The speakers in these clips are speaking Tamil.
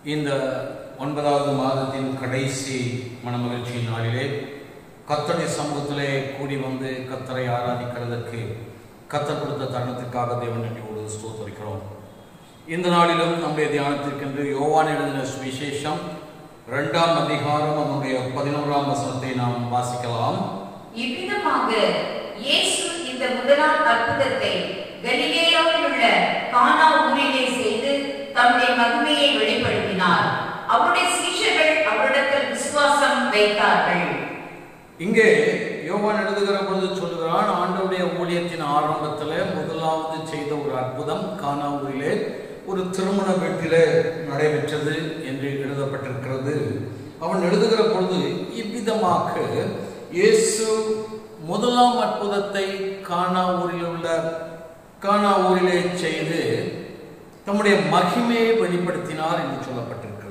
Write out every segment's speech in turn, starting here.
இந்த ஒன்பதாவது மாதத்தின் கடைசி மனமகிழ்ச்சி நாளிலே கத்தனை சமூகத்திலே கூடி வந்து கத்தரை ஆராதிக்கிறதற்கு கத்தர் கொடுத்த தருணத்திற்காக தேவனோடு ஸ்தோத்தரிக்கிறோம் இந்த நாளிலும் நம்முடைய தியானத்திற்கென்று யோவான் எழுதின சுவிசேஷம் இரண்டாம் அதிகாரம் அதனுடைய பதினோராம் வசனத்தை நாம் வாசிக்கலாம் இவ்விதமாக இயேசு இந்த முதலாம் அற்புதத்தை கலிலேயாவில் உள்ள கானா ஊரிலே செய்து தம்முடைய மகிமையை வெளிப்படுத்தினார் அவருடைய சீஷர்கள் அவரிடத்தில் விசுவாசம் வைத்தார்கள் இங்கே யோவான் எழுதுகிற பொழுது சொல்கிறான் ஆண்டவருடைய ஊழியத்தின் ஆரம்பத்தில் முதலாவது செய்த ஒரு அற்புதம் கானாவூரிலே ஒரு திருமண வீட்டிலே நடைபெற்றது என்று எழுதப்பட்டிருக்கிறது அவன் எழுதுகிற பொழுது இவ்விதமாக இயேசு முதலாம் அற்புதத்தை கானா ஊரில் உள்ள கானா ஊரிலே செய்து தம்முடைய மகிமையை வெளிப்படுத்தினார் என்று சொல்லப்பட்டிருக்கிறது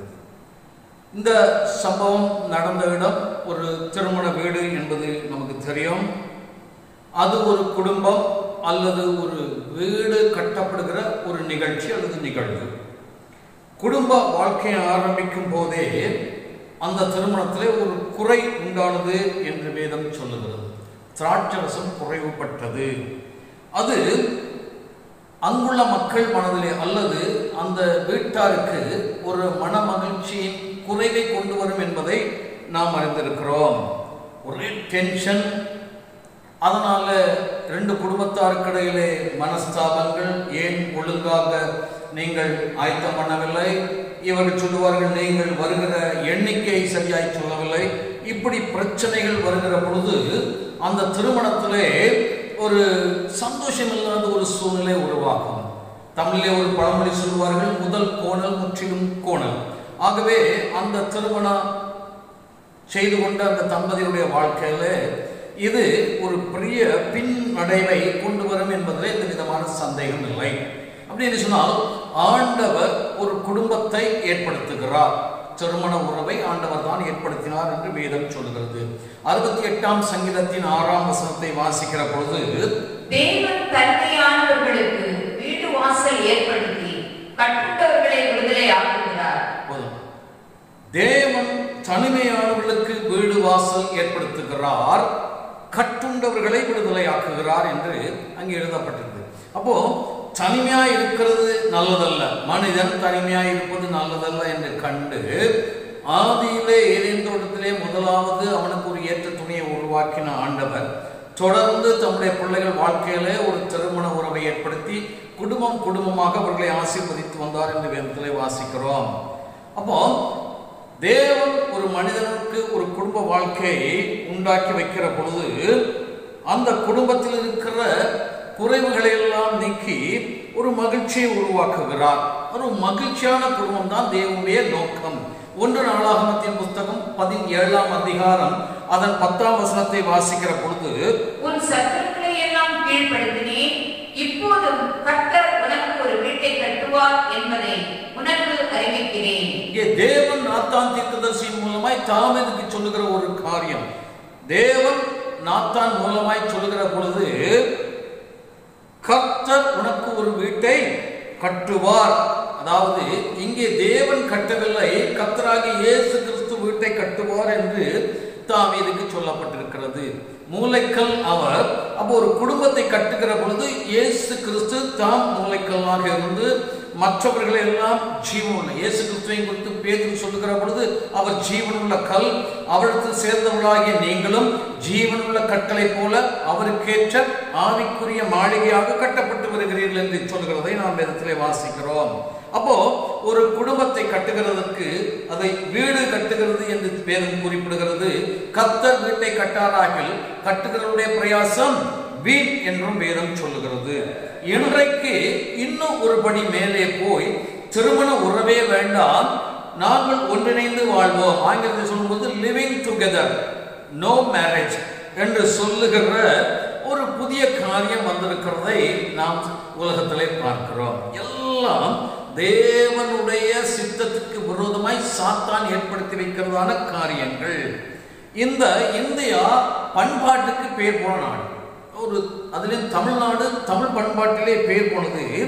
இந்த சம்பவம் நடந்த இடம் ஒரு திருமண வீடு என்பது நமக்கு தெரியும் அது ஒரு குடும்பம் அல்லது ஒரு வீடு கட்டப்படுகிற ஒரு நிகழ்ச்சி அல்லது நிகழ்வு குடும்ப வாழ்க்கையை ஆரம்பிக்கும் போதே அந்த திருமணத்திலே ஒரு குறை உண்டானது என்று வேதம் சொல்லுகிறது திராட்சரசம் குறைவுபட்டது அது அங்குள்ள மக்கள் மனதிலே அல்லது அந்த வீட்டாருக்கு ஒரு மன மகிழ்ச்சியின் குறைவை கொண்டு வரும் என்பதை நாம் அறிந்திருக்கிறோம் ஒரே டென்ஷன் அதனால ரெண்டு குடும்பத்தாருக்கிடையிலே மனஸ்தாபங்கள் ஏன் ஒழுங்காக நீங்கள் ஆயத்தம் பண்ணவில்லை இவர்கள் சொல்லுவார்கள் நீங்கள் வருகிற எண்ணிக்கை சரியாய் சொல்லவில்லை இப்படி பிரச்சனைகள் வருகிற பொழுது அந்த திருமணத்திலே ஒரு சந்தோஷம் இல்லாத ஒரு சூழ்நிலை உருவாகும் தமிழிலே ஒரு பழமொழி சொல்வார்கள் முதல் கோணல் முற்றிலும் கோணல் ஆகவே அந்த திருமணம் செய்து கொண்ட அந்த தம்பதியுடைய வாழ்க்கையில இது ஒரு பெரிய பின்னடைவை கொண்டு வரும் என்பதில் எந்த விதமான சந்தேகம் இல்லை அப்படின்னு சொன்னால் ஆண்டவர் ஒரு குடும்பத்தை ஏற்படுத்துகிறார் திருமண உறவை ஆண்டவர் தான் ஏற்படுத்தினார் என்று வேதம் சொல்கிறது அறுபத்தி எட்டாம் சங்கீதத்தின் ஆறாம் வசனத்தை வாசிக்கிற பொழுது தேவன் தன்மையானவர்களுக்கு வீடு வாசல் ஏற்படுத்தி கட்டுண்டவர்களை விடுதலை ஆக்குகிறார் போதும். தேவன் தனிமையானவர்களுக்கு வீடு வாசல் ஏற்படுத்துகிறார் கட்டுண்டவர்களை விடுதலையாக்குகிறார் என்று அங்கே எழுதப்பட்டிருக்கு அப்போ தனிமையா இருக்கிறது நல்லதல்ல மனிதன் தனிமையா இருப்பது நல்லதல்ல என்று கண்டு ஆதியிலே ஏதேன் தோட்டத்திலே முதலாவது அவனுக்கு ஒரு ஏற்ற துணியை உருவாக்கின ஆண்டவர் தொடர்ந்து தம்முடைய பிள்ளைகள் வாழ்க்கையிலே ஒரு திருமண உறவை ஏற்படுத்தி குடும்பம் குடும்பமாக அவர்களை ஆசீர்வதித்து வந்தார் என்று வேதத்திலே வாசிக்கிறோம் அப்போ தேவன் ஒரு மனிதனுக்கு ஒரு குடும்ப வாழ்க்கையை உண்டாக்கி வைக்கிற பொழுது அந்த குடும்பத்தில் இருக்கிற குறைவுகளை எல்லாம் நீக்கி ஒரு மகிழ்ச்சியை உருவாக்குகிறார் ஒரு மகிழ்ச்சியான குடும்பம் தான் தேவனுடைய நோக்கம் ஒன்று நாளாகமத்தின் புஸ்தகம் பதினேழாம் அதிகாரம் அதன் பத்தாம் வசனத்தை வாசிக்கிற பொழுது உன் சத்துருக்களை எல்லாம் கீழ்ப்படுத்தினேன் இப்போதும் கர்த்தர் உனக்கு ஒரு வீட்டை கட்டுவார் என்பதை உனக்கு அறிவிக்கிறேன் இங்கே தேவன் நாத்தான் தீர்க்கதரிசியின் மூலமாய் தாவீதுக்கு சொல்லுகிற ஒரு காரியம் தேவன் நாத்தான் மூலமாய் சொல்லுகிற பொழுது கர்த்தர் உனக்கு ஒரு வீட்டை கட்டுவார் அதாவது இங்கே தேவன் கட்டவில்லை கர்த்தராகிய இயேசு கிறிஸ்து வீட்டை கட்டுவார் என்று தாவீதுக்கு சொல்லப்பட்டிருக்கிறது மூளைக்கல் அவர் அப்போ ஒரு குடும்பத்தை கட்டுகிற பொழுது இயேசு கிறிஸ்து தாம் மூளைக்கல்லாக இருந்து மற்றவர்களை எல்லாம் ஜீவனுள்ள இயேசு கிறிஸ்துவை குறித்து பேதுரு சொல்லுகிற பொழுது அவர் ஜீவனுள்ள கல் அவருக்கு சேர்ந்தவர்களாகிய நீங்களும் ஜீவனுள்ள கற்களை போல அவருக்கேற்ற ஆவிக்குரிய மாளிகையாக கட்டப்பட்டு வருகிறீர்கள் என்று சொல்கிறதை நாம் வேதத்திலே வாசிக்கிறோம் அப்போ ஒரு குடும்பத்தை கட்டுகிறதற்கு அதை வீடு கட்டுகிறது என்று வேதம் குறிப்பிடுகிறது கத்தர் வீட்டை கட்டாராகில் கட்டுகிறவருடைய பிரயாசம் வீண் என்றும் வேதம் சொல்லுகிறது இன்றைக்கு இன்னும் ஒரு படி மேலே போய் திருமண உறவே வேண்டாம் நாங்கள் ஒன்றிணைந்து வாழ்வோம் ஆங்கிலத்தில் சொல்லும்போது லிவிங் டுகெதர் நோ மேரேஜ் என்று சொல்லுகிற ஒரு புதிய காரியம் வந்திருக்கிறதை நாம் உலகத்திலே பார்க்கிறோம் எல்லாம் தேவனுடைய சித்தத்துக்கு விரோதமாய் சாத்தான் ஏற்படுத்தி வைக்கிறதான காரியங்கள் இந்த இந்தியா பண்பாட்டுக்கு பேர் போன நாடு ஒரு அதுலேயும் தமிழ்நாடு தமிழ் பண்பாட்டிலே பேர் போனது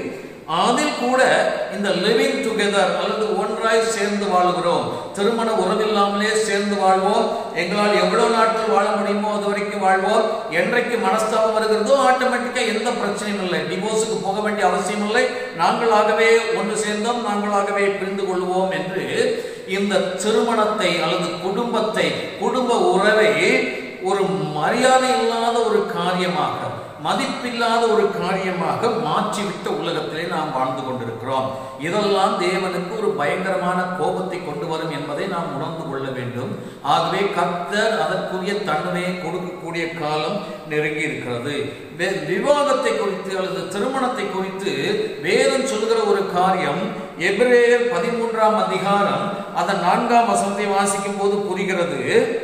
அதில் கூட இந்த லிவிங் டுகெதர் அல்லது ஒன்றாய் சேர்ந்து வாழ்கிறோம் திருமண உறவில்லாமலே சேர்ந்து வாழ்வோம் எங்களால் எவ்வளவு நாட்கள் வாழ முடியுமோ அது வரைக்கும் வாழ்வோம் என்றைக்கு மனஸ்தாபம் வருகிறதோ ஆட்டோமேட்டிக்கா எந்த பிரச்சனையும் இல்லை டிவோர்ஸுக்கு போக வேண்டிய அவசியம் இல்லை நாங்களாகவே ஒன்று சேர்ந்தோம் நாங்களாகவே பிரிந்து கொள்வோம் என்று இந்த திருமணத்தை அல்லது குடும்பத்தை குடும்ப உறவை ஒரு மரியாதை இல்லாத ஒரு காரியமாக மதிப்பில்லாத ஒரு காரியமாக மாற்றிவிட்ட உலகத்திலே நாம் வாழ்ந்து கொண்டிருக்கிறோம் இதெல்லாம் தேவனுக்கு ஒரு பயங்கரமான கோபத்தை கொண்டு வரும் என்பதை நாம் உணர்ந்து கொள்ள வேண்டும் ஆகவே கர்த்தர் அதற்குரிய தண்டனையை கொடுக்கக்கூடிய காலம் நெருங்கி இருக்கிறது வே- விவாகத்தை குறித்து அல்லது திருமணத்தை குறித்து வேதம் சொல்கிற ஒரு காரியம் எபிரேயர் பதிமூன்றாம் அதிகாரம் அதன் நான்காம் வசனத்தை வாசிக்கும் போது புரிகிறது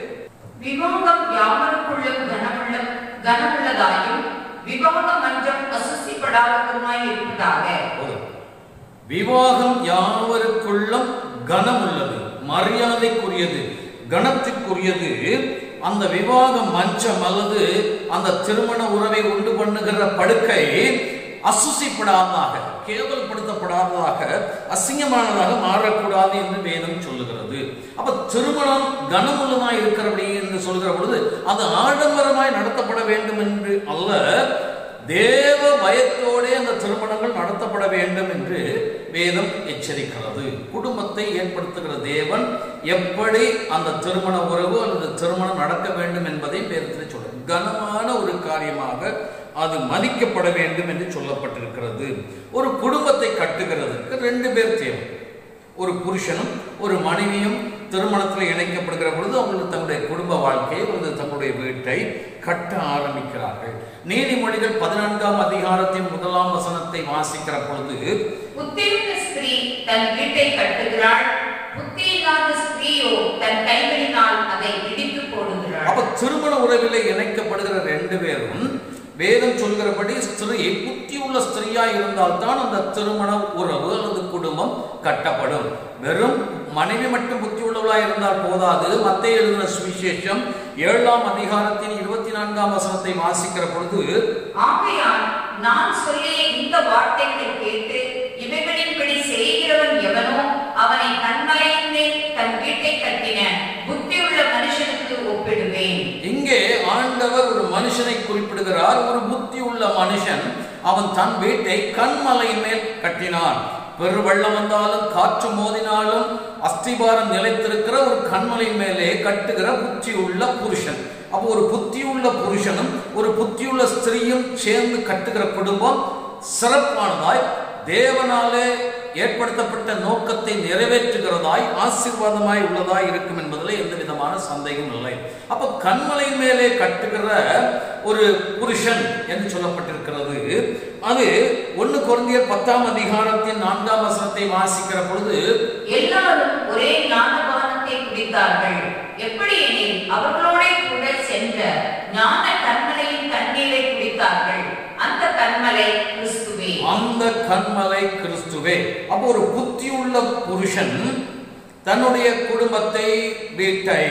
விவாகம் யாவருக்குள்ளும் கனமுள்ள கனமுள்ளதாயும் விவாக மன்றம் அசுசிப்படாததுமாய் இருப்பதாக போதும். விவாகம் யாவருக்குள்ளும் கனம் உள்ளது மரியாதைக்குரியது கனத்திற்குரியது அந்த விவாக மஞ்சம் அல்லது அந்த திருமண உறவை உண்டு பண்ணுகிற படுக்கை அசுசிப்படாததாக கேவலப்படுத்தப்படாததாக அசிங்கமானதாக மாறக்கூடாது என்று வேதம் சொல்லுகிறது அப்ப திருமணம் கனமுள்ளதாய் இருக்கிறபடி என்று சொல்கிற பொழுது அது ஆடம்பரமாய் நடத்தப்பட வேண்டும் என்று அல்ல தேவ பயத்தோடே அந்த திருமணங்கள் நடத்தப்பட வேண்டும் என்று வேதம் எச்சரிக்கிறது குடும்பத்தை ஏற்படுத்துகிற தேவன் எப்படி அந்த திருமண உறவு அல்லது திருமணம் நடக்க வேண்டும் என்பதை வேதத்தில் சொல்ற கனமான ஒரு காரியமாக அது மதிக்கப்பட வேண்டும் என்று சொல்லப்பட்டிருக்கிறது ஒரு குடும்பத்தை கட்டுகிறதுக்கு ரெண்டு பேர் தேவை ஒரு புருஷனும் ஒரு மனைவியும் திருமணத்தில் இணைக்கப்படுகிற பொழுது அவங்களுக்கு தங்களுடைய குடும்ப வாழ்க்கையை அல்லது தங்களுடைய வீட்டை கட்ட ஆரம்பிக்கிறார்கள் நீதிமொழிகள் பதினான்காம் அதிகாரத்தின் முதலாம் வசனத்தை வாசிக்கிற பொழுது புத்தியுள்ள ஸ்திரீ தன் வீட்டை கட்டுகிறாள் புத்தி இல்லாத ஸ்திரீயோ தன் கைகளினால் அதை இடித்து போடுகிறாள் அப்ப திருமண உறவிலே இணைக்கப்படுகிற ரெண்டு பேரும் வேதம் சொல்கிறபடி ஸ்திரீ புத்தியுள்ள ஸ்திரீயா இருந்தால்தான் அந்த திருமண உறவு அல்லது குடும்பம் கட்டப்படும் வெறும் மனைவி மட்டும் புத்தி உள்ளவளா இருந்தால் போதாது மத்திய எழுதின சுவிசேஷம் ஏழாம் அதிகாரத்தின் இருபத்தி நான்காம் வசனத்தை வாசிக்கிற பொழுது ஆகையால் நான் சொல்லிய இந்த வார்த்தைகளை கேட்டு இவைகளின்படி செய்கிறவன் எவனோ அவனை கண்மலையின் மேல் தன் வீட்டை கட்டின புத்தியுள்ள மனுஷனுக்கு ஒப்பிடுவேன் இங்கே ஆண்டவர் ஒரு மனுஷனை குறிப்பிடுகிறார் ஒரு புத்தி உள்ள மனுஷன் அவன் தன் வீட்டை கண்மலையின் மேல் கட்டினான் பெரு வெள்ளம் வந்தாலும் காற்று மோதினாலும் அஸ்திபாரம் நிலைத்திருக்கிற ஒரு கண்மலை மேலே கட்டுகிற புத்தி உள்ள புருஷன் அப்போ ஒரு புத்தியுள்ள புருஷனும் ஒரு புத்தியுள்ள ஸ்திரீயும் சேர்ந்து கட்டுகிற குடும்பம் சிறப்பானதாய் தேவனாலே ஏற்படுத்தப்பட்ட நோக்கத்தை நிறைவேற்றுகிறதாய் ஆசீர்வாதமாய் உள்ளதாய் இருக்கும் என்பதில் எந்த விதமான சந்தேகம் இல்லை அப்ப கண்மலை மேலே கட்டுகிற ஒரு புருஷன் என்று சொல்லப்பட்டிருக்கிறது அது ஒன்னு குழந்தையர் பத்தாம் அதிகாரத்தின் நான்காம் வசனத்தை வாசிக்கிற பொழுது எல்லாரும் ஒரே ஞானபானத்தை குடித்தார்கள் எப்படி எனில் அவர்களோட கூட சென்ற ஞான கண்மலையின் தண்ணீரை குடித்தார்கள் அந்த கண்மலை கிறிஸ்துவே அந்த கண்மலை கிறிஸ்துவே அப்போ ஒரு புத்தியுள்ள புருஷன் தன்னுடைய குடும்பத்தை வீட்டை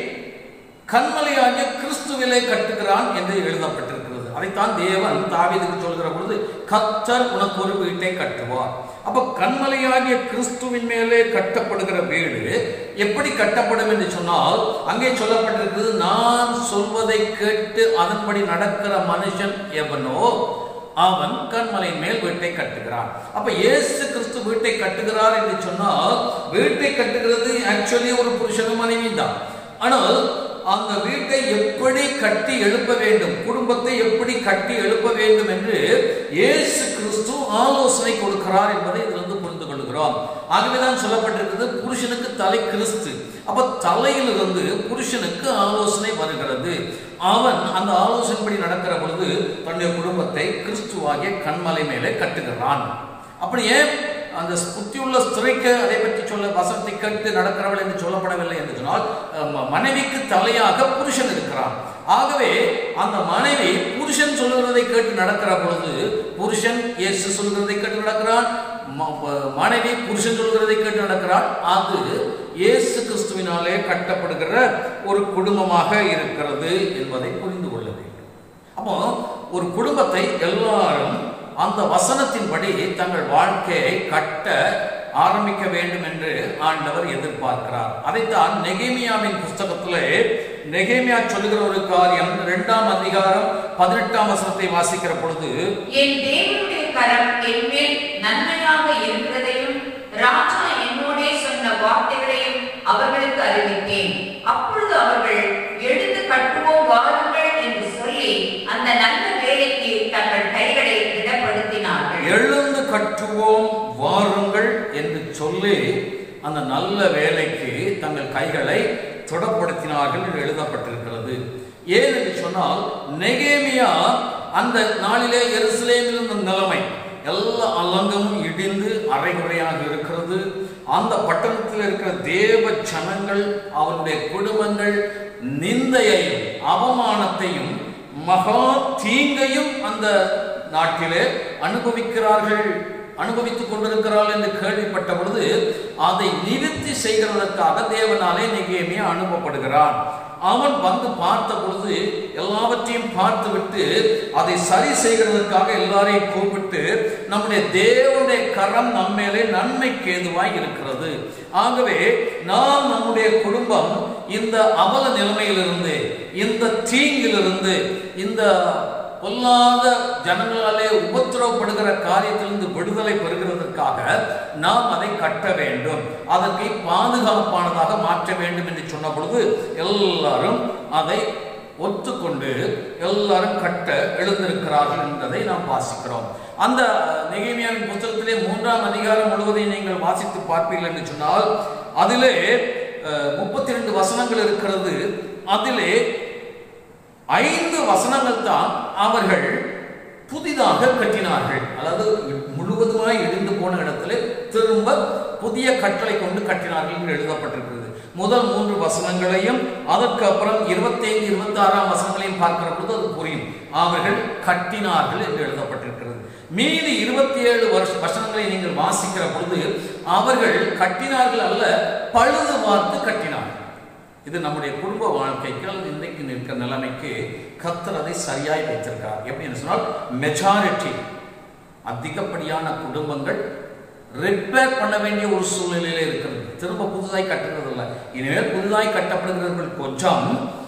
கண்மலையாகிய கிறிஸ்துவிலே கட்டுகிறான் என்று எழுதப்பட்டிருக்கிறது அதைத்தான் தேவன் தாவீதுக்கு சொல்கிற பொழுது கத்தர் உனக்கு ஒரு வீட்டை கட்டுவார் அப்ப கண்மலையாகிய கிறிஸ்துவின் மேலே கட்டப்படுகிற வீடு எப்படி கட்டப்படும் என்று சொன்னால் அங்கே சொல்லப்பட்டிருக்கிறது நான் சொல்வதை கேட்டு அதன்படி நடக்கிற மனுஷன் எவனோ அவன் கண்மலையின் மேல் வீட்டை கட்டுகிறான் அப்ப இயேசு கிறிஸ்து வீட்டை கட்டுகிறார் என்று சொன்னால் வீட்டை கட்டுகிறது ஆக்சுவலி ஒரு புருஷனும் மனைவி தான் ஆனால் அந்த வீட்டை எப்படி கட்டி எழுப்ப வேண்டும் குடும்பத்தை எப்படி கட்டி எழுப்ப வேண்டும் என்று இயேசு கிறிஸ்து ஆலோசனை கொடுக்கிறார் என்பதை இதிலிருந்து புரிந்து கொள்கிறோம் ஆகவேதான் சொல்லப்பட்டிருக்கிறது புருஷனுக்கு தலை கிறிஸ்து அப்ப தலையிலிருந்து புருஷனுக்கு ஆலோசனை வருகிறது அவன் அந்த ஆலோசனைப்படி நடக்கிற பொழுது தன்னுடைய குடும்பத்தை கிறிஸ்துவாகிய கண்மலை மேலே கட்டுகிறான் அப்படி ஏன் அந்த புத்தியுள்ள ஸ்திரைக்கு அதை பற்றி சொல்ல வசனத்தை கேட்டு நடக்கிறவள் என்று சொல்லப்படவில்லை என்று சொன்னால் அஹ், மனைவிக்கு தலையாக புருஷன் இருக்கிறான் ஆகவே அந்த மனைவி புருஷன் சொல்லுகிறதை கேட்டு நடக்கிற பொழுது புருஷன் இயேசு சொல்கிறதை கேட்டு நடக்கிறான் ம- ப- மனைவி புருஷன் சொல்கிறதை கேட்டு நடக்கிறாள் அது இயேசு கிறிஸ்துவினாலே கட்டப்படுகிற ஒரு குடும்பமாக இருக்கிறது என்பதை புரிந்து கொள்ள வேண்டும் அப்போ ஒரு குடும்பத்தை எல்லாரும் அந்த வசனத்தின்படி தங்கள் வாழ்க்கையை கட்ட ஆரம்பிக்க வேண்டும் என்று ஆண்டவர் எதிர்பார்க்கிறார் அதைத்தான் நெகேமியாவின் புஸ்தகத்திலே நெகேமியா சொல்லுகிற ஒரு காரியம் இரண்டாம் அதிகாரம் பதினெட்டாம் வசனத்தை வாசிக்கிற பொழுது என் தேவனுடைய கரம் என்மேல் நன்மையாக இருக்கிறதையும் ராஜா என்னோடே சொன்ன வார்த்தைகளையும் அவர்களுக்கு அறிவித்தேன் அப்பொழுது அவர்கள் எழுந்து கட்டுவோம் வாருங்கள் என்று சொல்லி அந்த நல்ல வேலைக்கு தங்கள் கைகளை திடப்படுத்தினார்கள் எழுந்து கட்டுவோம் வாருங்கள் என்று சொல்லி அந்த நல்ல வேலைக்கு தங்கள் கைகளை தொடப்படுத்தினார்கள் என்று எழுதப்பட்டிருக்கிறது ஏன் என்று சொன்னால் நெகேமியா அந்த நாளிலே எருசலேமில் இருந்த நிலைமை எல்லா அலங்கமும் இடிந்து அரைகுறையாக இருக்கிறது அந்த பட்டணத்தில் இருக்கிற தேவ ஜனங்கள் அவருடைய குடும்பங்கள் நிந்தையையும் அவமானத்தையும் மகா தீங்கையும் அந்த நாட்டிலே அனுபவிக்கிறார்கள் அனுபவித்துக் கொண்டிருக்கிறார்கள் என்று கேள்விப்பட்ட பொழுது அதை நிறுத்தி செய்கிறதற்காக தேவனாலே நெகேமியா அனுப்பப்படுகிறான் அவன் வந்து பார்த்த பொழுது எல்லாவற்றையும் பார்த்துவிட்டு அதை சரி செய்கிறதற்காக எல்லாரையும் கூப்பிட்டு நம்முடைய தேவனுடைய கரம் நம்மேலே நன்மைக்கு ஏதுவாய் இருக்கிறது ஆகவே நாம் நம்முடைய குடும்பம் இந்த அவல நிலைமையிலிருந்து இந்த தீங்கிலிருந்து இந்த பொல்லாத ஜனங்களாலே உபத்திரவப்படுகிற காரியத்திலிருந்து விடுதலை பெறுகிறதற்காக நாம் அதை கட்ட வேண்டும் அதற்கு பாதுகாப்பானதாக மாற்ற வேண்டும் என்று சொன்ன பொழுது எல்லாரும் அதை ஒத்துக்கொண்டு எல்லாரும் கட்ட எழுந்திருக்கிறார்கள் என்பதை நாம் வாசிக்கிறோம் அந்த நெகேமியாவின் புத்தகத்திலே மூன்றாம் அதிகாரம் முழுவதையும் நீங்கள் வாசித்து பார்ப்பீர்கள் என்று சொன்னால் அதிலே முப்பத்தி ரெண்டு வசனங்கள் இருக்கிறது அதிலே ஐந்து வசனங்கள் தான் அவர்கள் புதிதாக கட்டினார்கள் அதாவது முழுவதுமாய் இடிந்து போன இடத்துல திரும்ப புதிய கட்டளை கொண்டு கட்டினார்கள் என்று எழுதப்பட்டிருக்கிறது முதல் மூன்று வசனங்களையும் அதற்கு அப்புறம் இருபத்தி ஐந்து இருபத்தி ஆறாம் வசனங்களையும் பார்க்கிற பொழுது அது புரியும் அவர்கள் கட்டினார்கள் என்று எழுதப்பட்டிருக்கிறது மீதி இருபத்தி ஏழு வருஷ வசனங்களை நீங்கள் வாசிக்கிற பொழுது அவர்கள் கட்டினார்கள் அல்ல பழுது பார்த்து கட்டினார்கள் இது நம்முடைய குடும்ப வாழ்க்கைக்கு அல்லது இன்றைக்கு நிற்கிற நிலைமைக்கு கத்தர் அதை சரியாய் வைத்திருக்கிறார் எப்படின்னு சொன்னால் மெஜாரிட்டி அதிகப்படியான குடும்பங்கள் ரிப்பேர் பண்ண வேண்டிய ஒரு சூழ்நிலையில இருக்கிறது திரும்ப புதுதாய் கட்டுறது இல்லை இனிமேல் புதிதாய் கட்டப்படுகிறவர்கள் கொஞ்சம்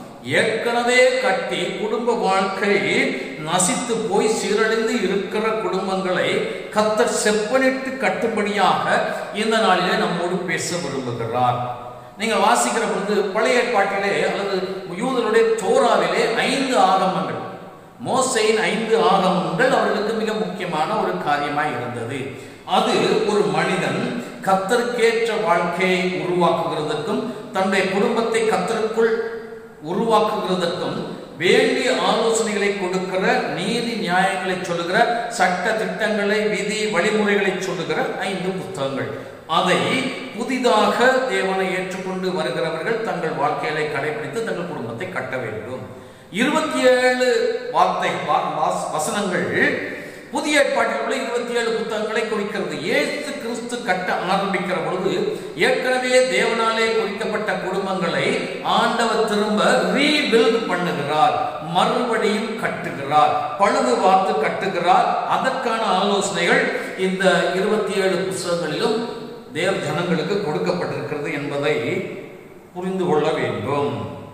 ஏற்கனவே கட்டி குடும்ப வாழ்க்கை நசித்து போய் சீரழிந்து இருக்கிற குடும்பங்களை கத்தர் செப்பனிட்டு கட்டும்படியாக இந்த நாளிலே நம்மோடு பேச விரும்புகிறார் நீங்கள் வாசிக்கிற பொழுது பழைய ஏற்பாட்டிலே அல்லது யூதருடைய தோராவிலே ஐந்து ஆகமங்கள் மோசையின் ஐந்து ஆகமங்கள் அவர்களுக்கு மிக முக்கியமான ஒரு காரியமாய் இருந்தது அது ஒரு மனிதன் கத்தருக்கேற்ற வாழ்க்கையை உருவாக்குகிறதற்கும் தன்னுடைய குடும்பத்தை கத்தருக்குள் உருவாக்குகிறதற்கும் வேண்டிய ஆலோசனைகளை கொடுக்கிற நீதி நியாயங்களை சொல்லுகிற சட்ட திட்டங்களை விதி வழிமுறைகளை சொல்லுகிற ஐந்து புத்தகங்கள் அதை புதிதாக தேவனை ஏற்றுக்கொண்டு வருகிறவர்கள் தங்கள் வாழ்க்கைகளை கடைபிடித்து தங்கள் குடும்பத்தை கட்ட வேண்டும் இருபத்தி ஏழு வார்த்தை வசனங்கள் புதிய ஏற்பாட்டில் உள்ள இருபத்தி ஏழு புத்தகங்களை குறிக்கிறது ஏசு கிறிஸ்து கட்ட ஆரம்பிக்கிற பொழுது ஏற்கனவே தேவனாலே குறிக்கப்பட்ட குடும்பங்களை ஆண்டவர் திரும்ப ரீபில்ட் பண்ணுகிறார் மறுபடியும் கட்டுகிறார் பழுது பார்த்து கட்டுகிறார் அதற்கான ஆலோசனைகள் இந்த இருபத்தி ஏழு புத்தகங்களிலும் தேவ ஜனங்களுக்கு கொடுக்கப்பட்டிருக்கிறது என்பதை புரிந்து கொள்ள வேண்டும்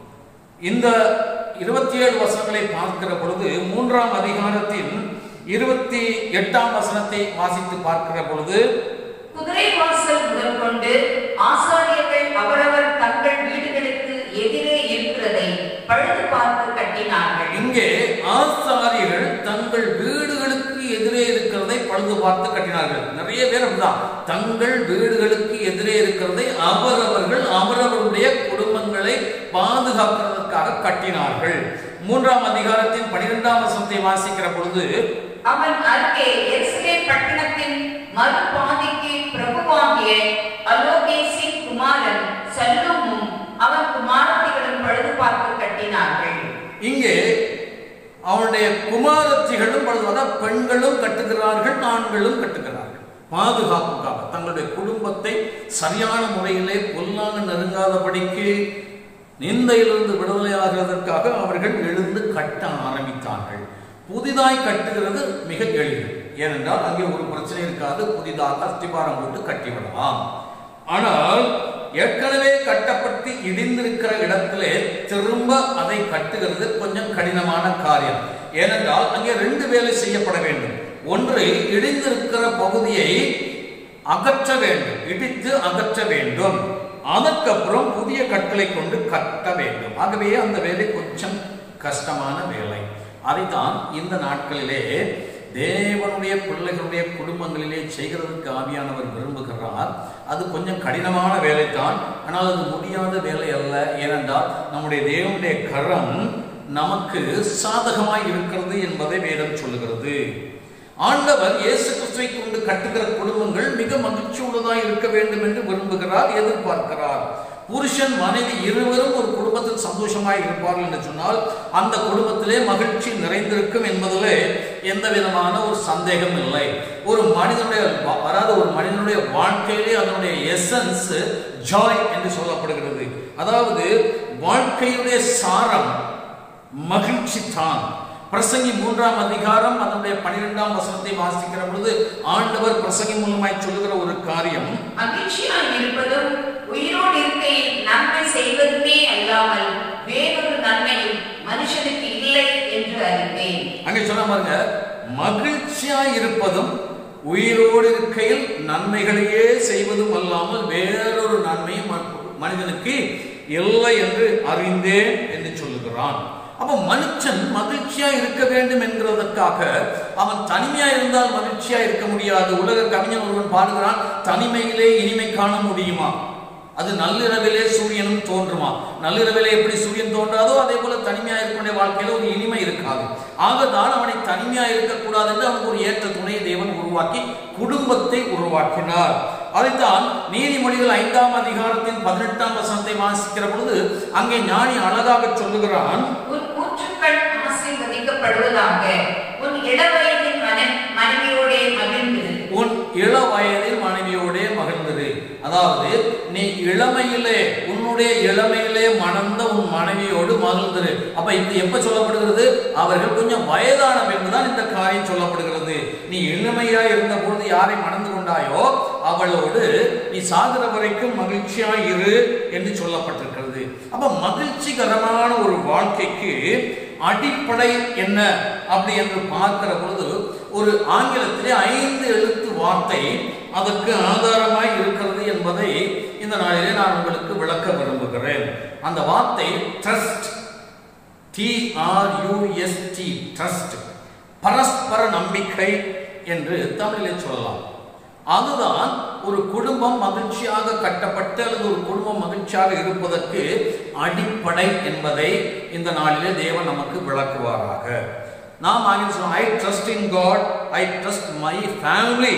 இந்த இருபத்தி ஏழு வசனங்களை பார்க்கிற பொழுது மூன்றாம் அதிகாரத்தின் இருபத்தி எட்டாம் வசனத்தை வாசித்து பார்க்கிற பொழுது குதிரை வாசல் முதல் கொண்டு ஆசாரியர்கள் அவரவர் தங்கள் வீடுகளுக்கு எதிரே இருக்கிறதை பழுது பார்த்து கட்டினார்கள் இங்கே ஆசாரியர்கள் தங்கள் வீடுகளுக்கு எதிரே இருக்கிறதை பழுது பார்த்து கட்டினார்கள் நிறைய பேர் அப்படிதான் தங்கள் வீடுகளுக்கு எதிரே இருக்கிறதை அவரவர்கள் அவரவருடைய குடும்பங்களை பாதுகாக்கிறதற்காக கட்டினார்கள் மூன்றாம் அதிகாரத்தின் பனிரெண்டாம் வசனத்தை வாசிக்கிற பொழுது அவன் அருகே எருசலேம் பட்டணத்தின் மறுபாதிக்கு பிரபுவாகிய அலோகேசின் குமாரன் சல்லூமும் அவன் குமாரத்திகளும் பழுது பார்த்து கட்டினார்கள் இங்கே அவனுடைய குமாரத்திகளும் பழுது அதாவது பெண்களும் கட்டுகிறார்கள் ஆண்களும் கட்டுகிறார்கள் பாதுகாப்புக்காக தங்களுடைய குடும்பத்தை சரியான முறையிலே பொல்லாங்க நெருங்காதபடிக்கு நிந்தையிலிருந்து விடுதலை ஆகிறதற்காக அவர்கள் எழுந்து கட்ட ஆரம்பித்தார்கள் புதிதாய் கட்டுகிறது மிக எளிது ஏனென்றால் அங்கே ஒரு பிரச்சனை இருக்காது புதிதாக அஸ்திபாரம் போட்டு கட்டிவிடலாம் ஆனால் ஏற்கனவே கட்டப்பட்டு இடிந்திருக்கிற இடத்திலே திரும்ப அதை கட்டுகிறது கொஞ்சம் கடினமான காரியம் ஏனென்றால் அங்கே ரெண்டு வேலை செய்யப்பட வேண்டும் ஒன்று இடிந்திருக்கிற பகுதியை அகற்ற வேண்டும் இடித்து அகற்ற வேண்டும் அதற்கப்புறம் புதிய கற்களை கொண்டு கட்ட வேண்டும் ஆகவே அந்த வேலை கொஞ்சம் கஷ்டமான வேலை அதைத்தான் இந்த நாட்களிலே தேவனுடைய பிள்ளைகளுடைய குடும்பங்களிலே செய்கிறதற்கு ஆவியானவர் விரும்புகிறார் அது கொஞ்சம் கடினமான வேலைத்தான் ஆனால் அது முடியாத வேலை அல்ல ஏனென்றால் நம்முடைய தேவனுடைய கரம் நமக்கு சாதகமாய் இருக்கிறது என்பதை வேதம் சொல்லுகிறது ஆண்டவர் இயேசு கிறிஸ்துவை கொண்டு கட்டுகிற குடும்பங்கள் மிக மகிழ்ச்சியுள்ளதாய் இருக்க வேண்டும் என்று விரும்புகிறார் எதிர்பார்க்கிறார் புருஷன் மனைவி இருவரும் ஒரு குடும்பத்தில் சந்தோஷமாய் இருப்பார்கள் என்று சொன்னால் அந்த குடும்பத்திலே மகிழ்ச்சி நிறைந்திருக்கும் என்பதிலே எந்த விதமான ஒரு சந்தேகம் இல்லை ஒரு மனிதனுடைய வா- அதாவது ஒரு மனிதனுடைய வாழ்க்கையிலே அதனுடைய எசன்ஸ் ஜாய் என்று சொல்லப்படுகிறது அதாவது வாழ்க்கையுடைய சாரம் மகிழ்ச்சி தான் பிரசங்கி மூன்றாம் அதிகாரம் அதனுடைய பனிரெண்டாம் வசனத்தை வாசிக்கிற பொழுது ஆண்டவர் பிரசங்கி மூலமாய் சொல்லுகிற ஒரு காரியம் மகிழ்ச்சியாய் இருப்பதும் உயிரோடு இருக்கையில் நன்மை செய்வதுமே அல்லாமல் வேறொரு நன்மையும் மனுஷனுக்கு இல்லை என்று அறிந்தேன் அங்கே சொன்ன பாருங்க மகிழ்ச்சியா இருப்பதும் உயிரோடு இருக்கையில் நன்மைகளையே செய்வதும் அல்லாமல் வேறொரு நன்மையும் ம- மனிதனுக்கு இல்லை என்று அறிந்தேன் என்று சொல்லுகிறான் அப்ப மனுஷன் மகிழ்ச்சியா இருக்க வேண்டும் என்கிறதற்காக அவன் தனிமையா இருந்தால் மகிழ்ச்சியா இருக்க முடியாது உலக கவிஞன் ஒருவன் பாடுகிறான் தனிமையிலே இனிமை காண முடியுமா அது நள்ளிரவிலே சூரியனும் தோன்றுமா நள்ளிரவிலே எப்படி சூரியன் தோன்றாதோ அதே போல தனிமையா இருக்கக்கூடிய வாழ்க்கையில ஒரு இனிமை இருக்காது ஆகதான் அவனை தனிமையா இருக்கக்கூடாது என்று அவனுக்கு ஒரு ஏற்ற துணையை தேவன் உருவாக்கி குடும்பத்தை உருவாக்கினார் அதைத்தான் நீதிமொழிகள் ஐந்தாம் அதிகாரத்தின் பதினெட்டாம் வசனத்தை வாசிக்கிற பொழுது அங்கே ஞானி அழகாக சொல்லுகிறான் உன் ஊற்றுக்கள் ஆசீர்வதிக்கப்படுவதாக உன் இளவயதின் மன மனைவியோடே மகிழ்ந்திரு உன் இள வயதில் மனைவியோடே மகிழ்ந்தது அதாவது நீ இளமையிலே உன்னுடைய இளமையிலே மணந்த உன் மனைவியோடு மகிழ்ந்தது அப்ப இது எப்ப சொல்லப்படுகிறது அவர்கள் கொஞ்சம் வயதான பின்புதான் இந்த காரியம் சொல்லப்படுகிறது நீ இளமையா இருந்த பொழுது யாரை மணந்து கொண்டாயோ அவளோடு நீ சாகிற வரைக்கும் மகிழ்ச்சியா இரு என்று சொல்லப்பட்டிருக்கிறது அப்ப மகிழ்ச்சிகரமான ஒரு வாழ்க்கைக்கு அடிப்படை என்ன அப்படி என்று பார்க்கிற பொழுது ஒரு ஆங்கிலத்திலே ஐந்து எழுத்து வார்த்தை அதற்கு ஆதாரமாய் இருக்கிறது என்பதை இந்த நாளிலே நான் உங்களுக்கு விளக்க விரும்புகிறேன் அந்த வார்த்தை ட்ரஸ்ட் டிஆர்யூஎஸ்டி ட்ரஸ்ட் பரஸ்பர நம்பிக்கை என்று தமிழிலே சொல்லலாம் அதுதான் ஒரு குடும்பம் மகிழ்ச்சியாக கட்டப்பட்டு அல்லது ஒரு குடும்பம் மகிழ்ச்சியாக இருப்பதற்கு அடிப்படை என்பதை இந்த நாளிலே தேவன் நமக்கு விளக்குவாராக நாம் ஆங்கிலம் சொல்லுவோம் I trust in God I trust my family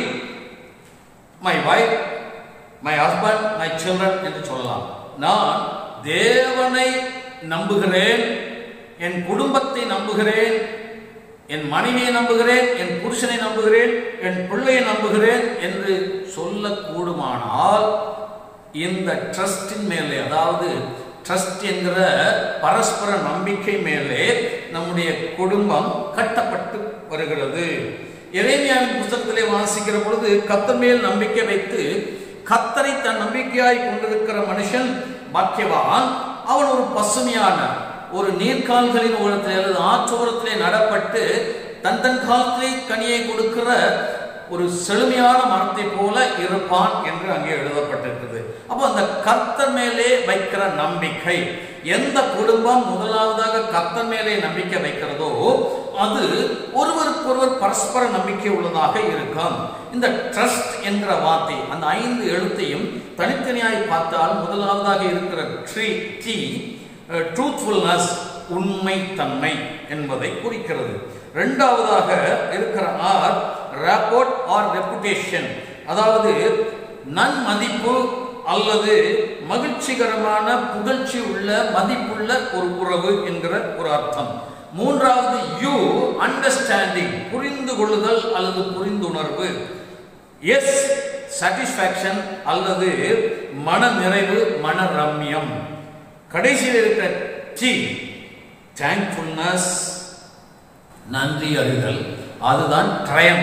my wife my husband my children என்று சொல்லலாம் நான் தேவனை நம்புகிறேன் என் குடும்பத்தை நம்புகிறேன் என் மனைவியை நம்புகிறேன் என் புருஷனை நம்புகிறேன் என் பிள்ளையை நம்புகிறேன் என்று சொல்லக்கூடுமானால் இந்த ட்ரஸ்டின் மேலே அதாவது ட்ரஸ்ட் என்கிற பரஸ்பர நம்பிக்கை மேலே நம்முடைய குடும்பம் கட்டப்பட்டு வருகிறது எரேமியாவின் புத்தகத்திலே வாசிக்கிற பொழுது கத்தர் மேல் நம்பிக்கை வைத்து கத்தரை தன் நம்பிக்கையாய் கொண்டிருக்கிற மனுஷன் பாக்கியவான் அவன் ஒரு பசுமையான ஒரு நீர்க்கால்களின் ஓரத்திலே அல்லது ஆற்றோரத்திலே நடப்பட்டு தன் தன் காலத்திலே கனியை கொடுக்கிற ஒரு செழுமையான மரத்தை போல இருப்பான் என்று அங்கே எழுதப்பட்டிருக்கிறது அப்போ அந்த கர்த்தர் மேலே வைக்கிற நம்பிக்கை எந்த குடும்பம் முதலாவதாக கர்த்தர் மேலே நம்பிக்கை வைக்கிறதோ அது ஒருவருக்கொருவர் பரஸ்பர நம்பிக்கை உள்ளதாக இருக்கும் இந்த ட்ரஸ்ட் என்கிற வார்த்தை அந்த ஐந்து எழுத்தையும் தனித்தனியாய் பார்த்தால் முதலாவதாக இருக்கிற ட்ரீ டி ட்ரூத்ஃபுல்னஸ் உண்மைத்தன்மை என்பதை குறிக்கிறது இரண்டாவதாக இருக்கிற ஆர் ரேப்போர்ட் ஆர் ரெப்புடேஷன் அதாவது நன்மதிப்பு அல்லது மகிழ்ச்சிகரமான புகழ்ச்சி உள்ள மதிப்புள்ள ஒரு உறவு என்கிற ஒரு அர்த்தம் மூன்றாவது யூ அண்டர்ஸ்டாண்டிங் புரிந்து கொள்ளுதல் அல்லது புரிந்துணர்வு எஸ் சாட்டிஸ்ஃபேக்ஷன் அல்லது மன நிறைவு மன ரம்யம் கடைசியில் இருக்கிற டி தேங்க்ஃபுல்னஸ் நன்றி அறிதல் அதுதான் ட்ரயம்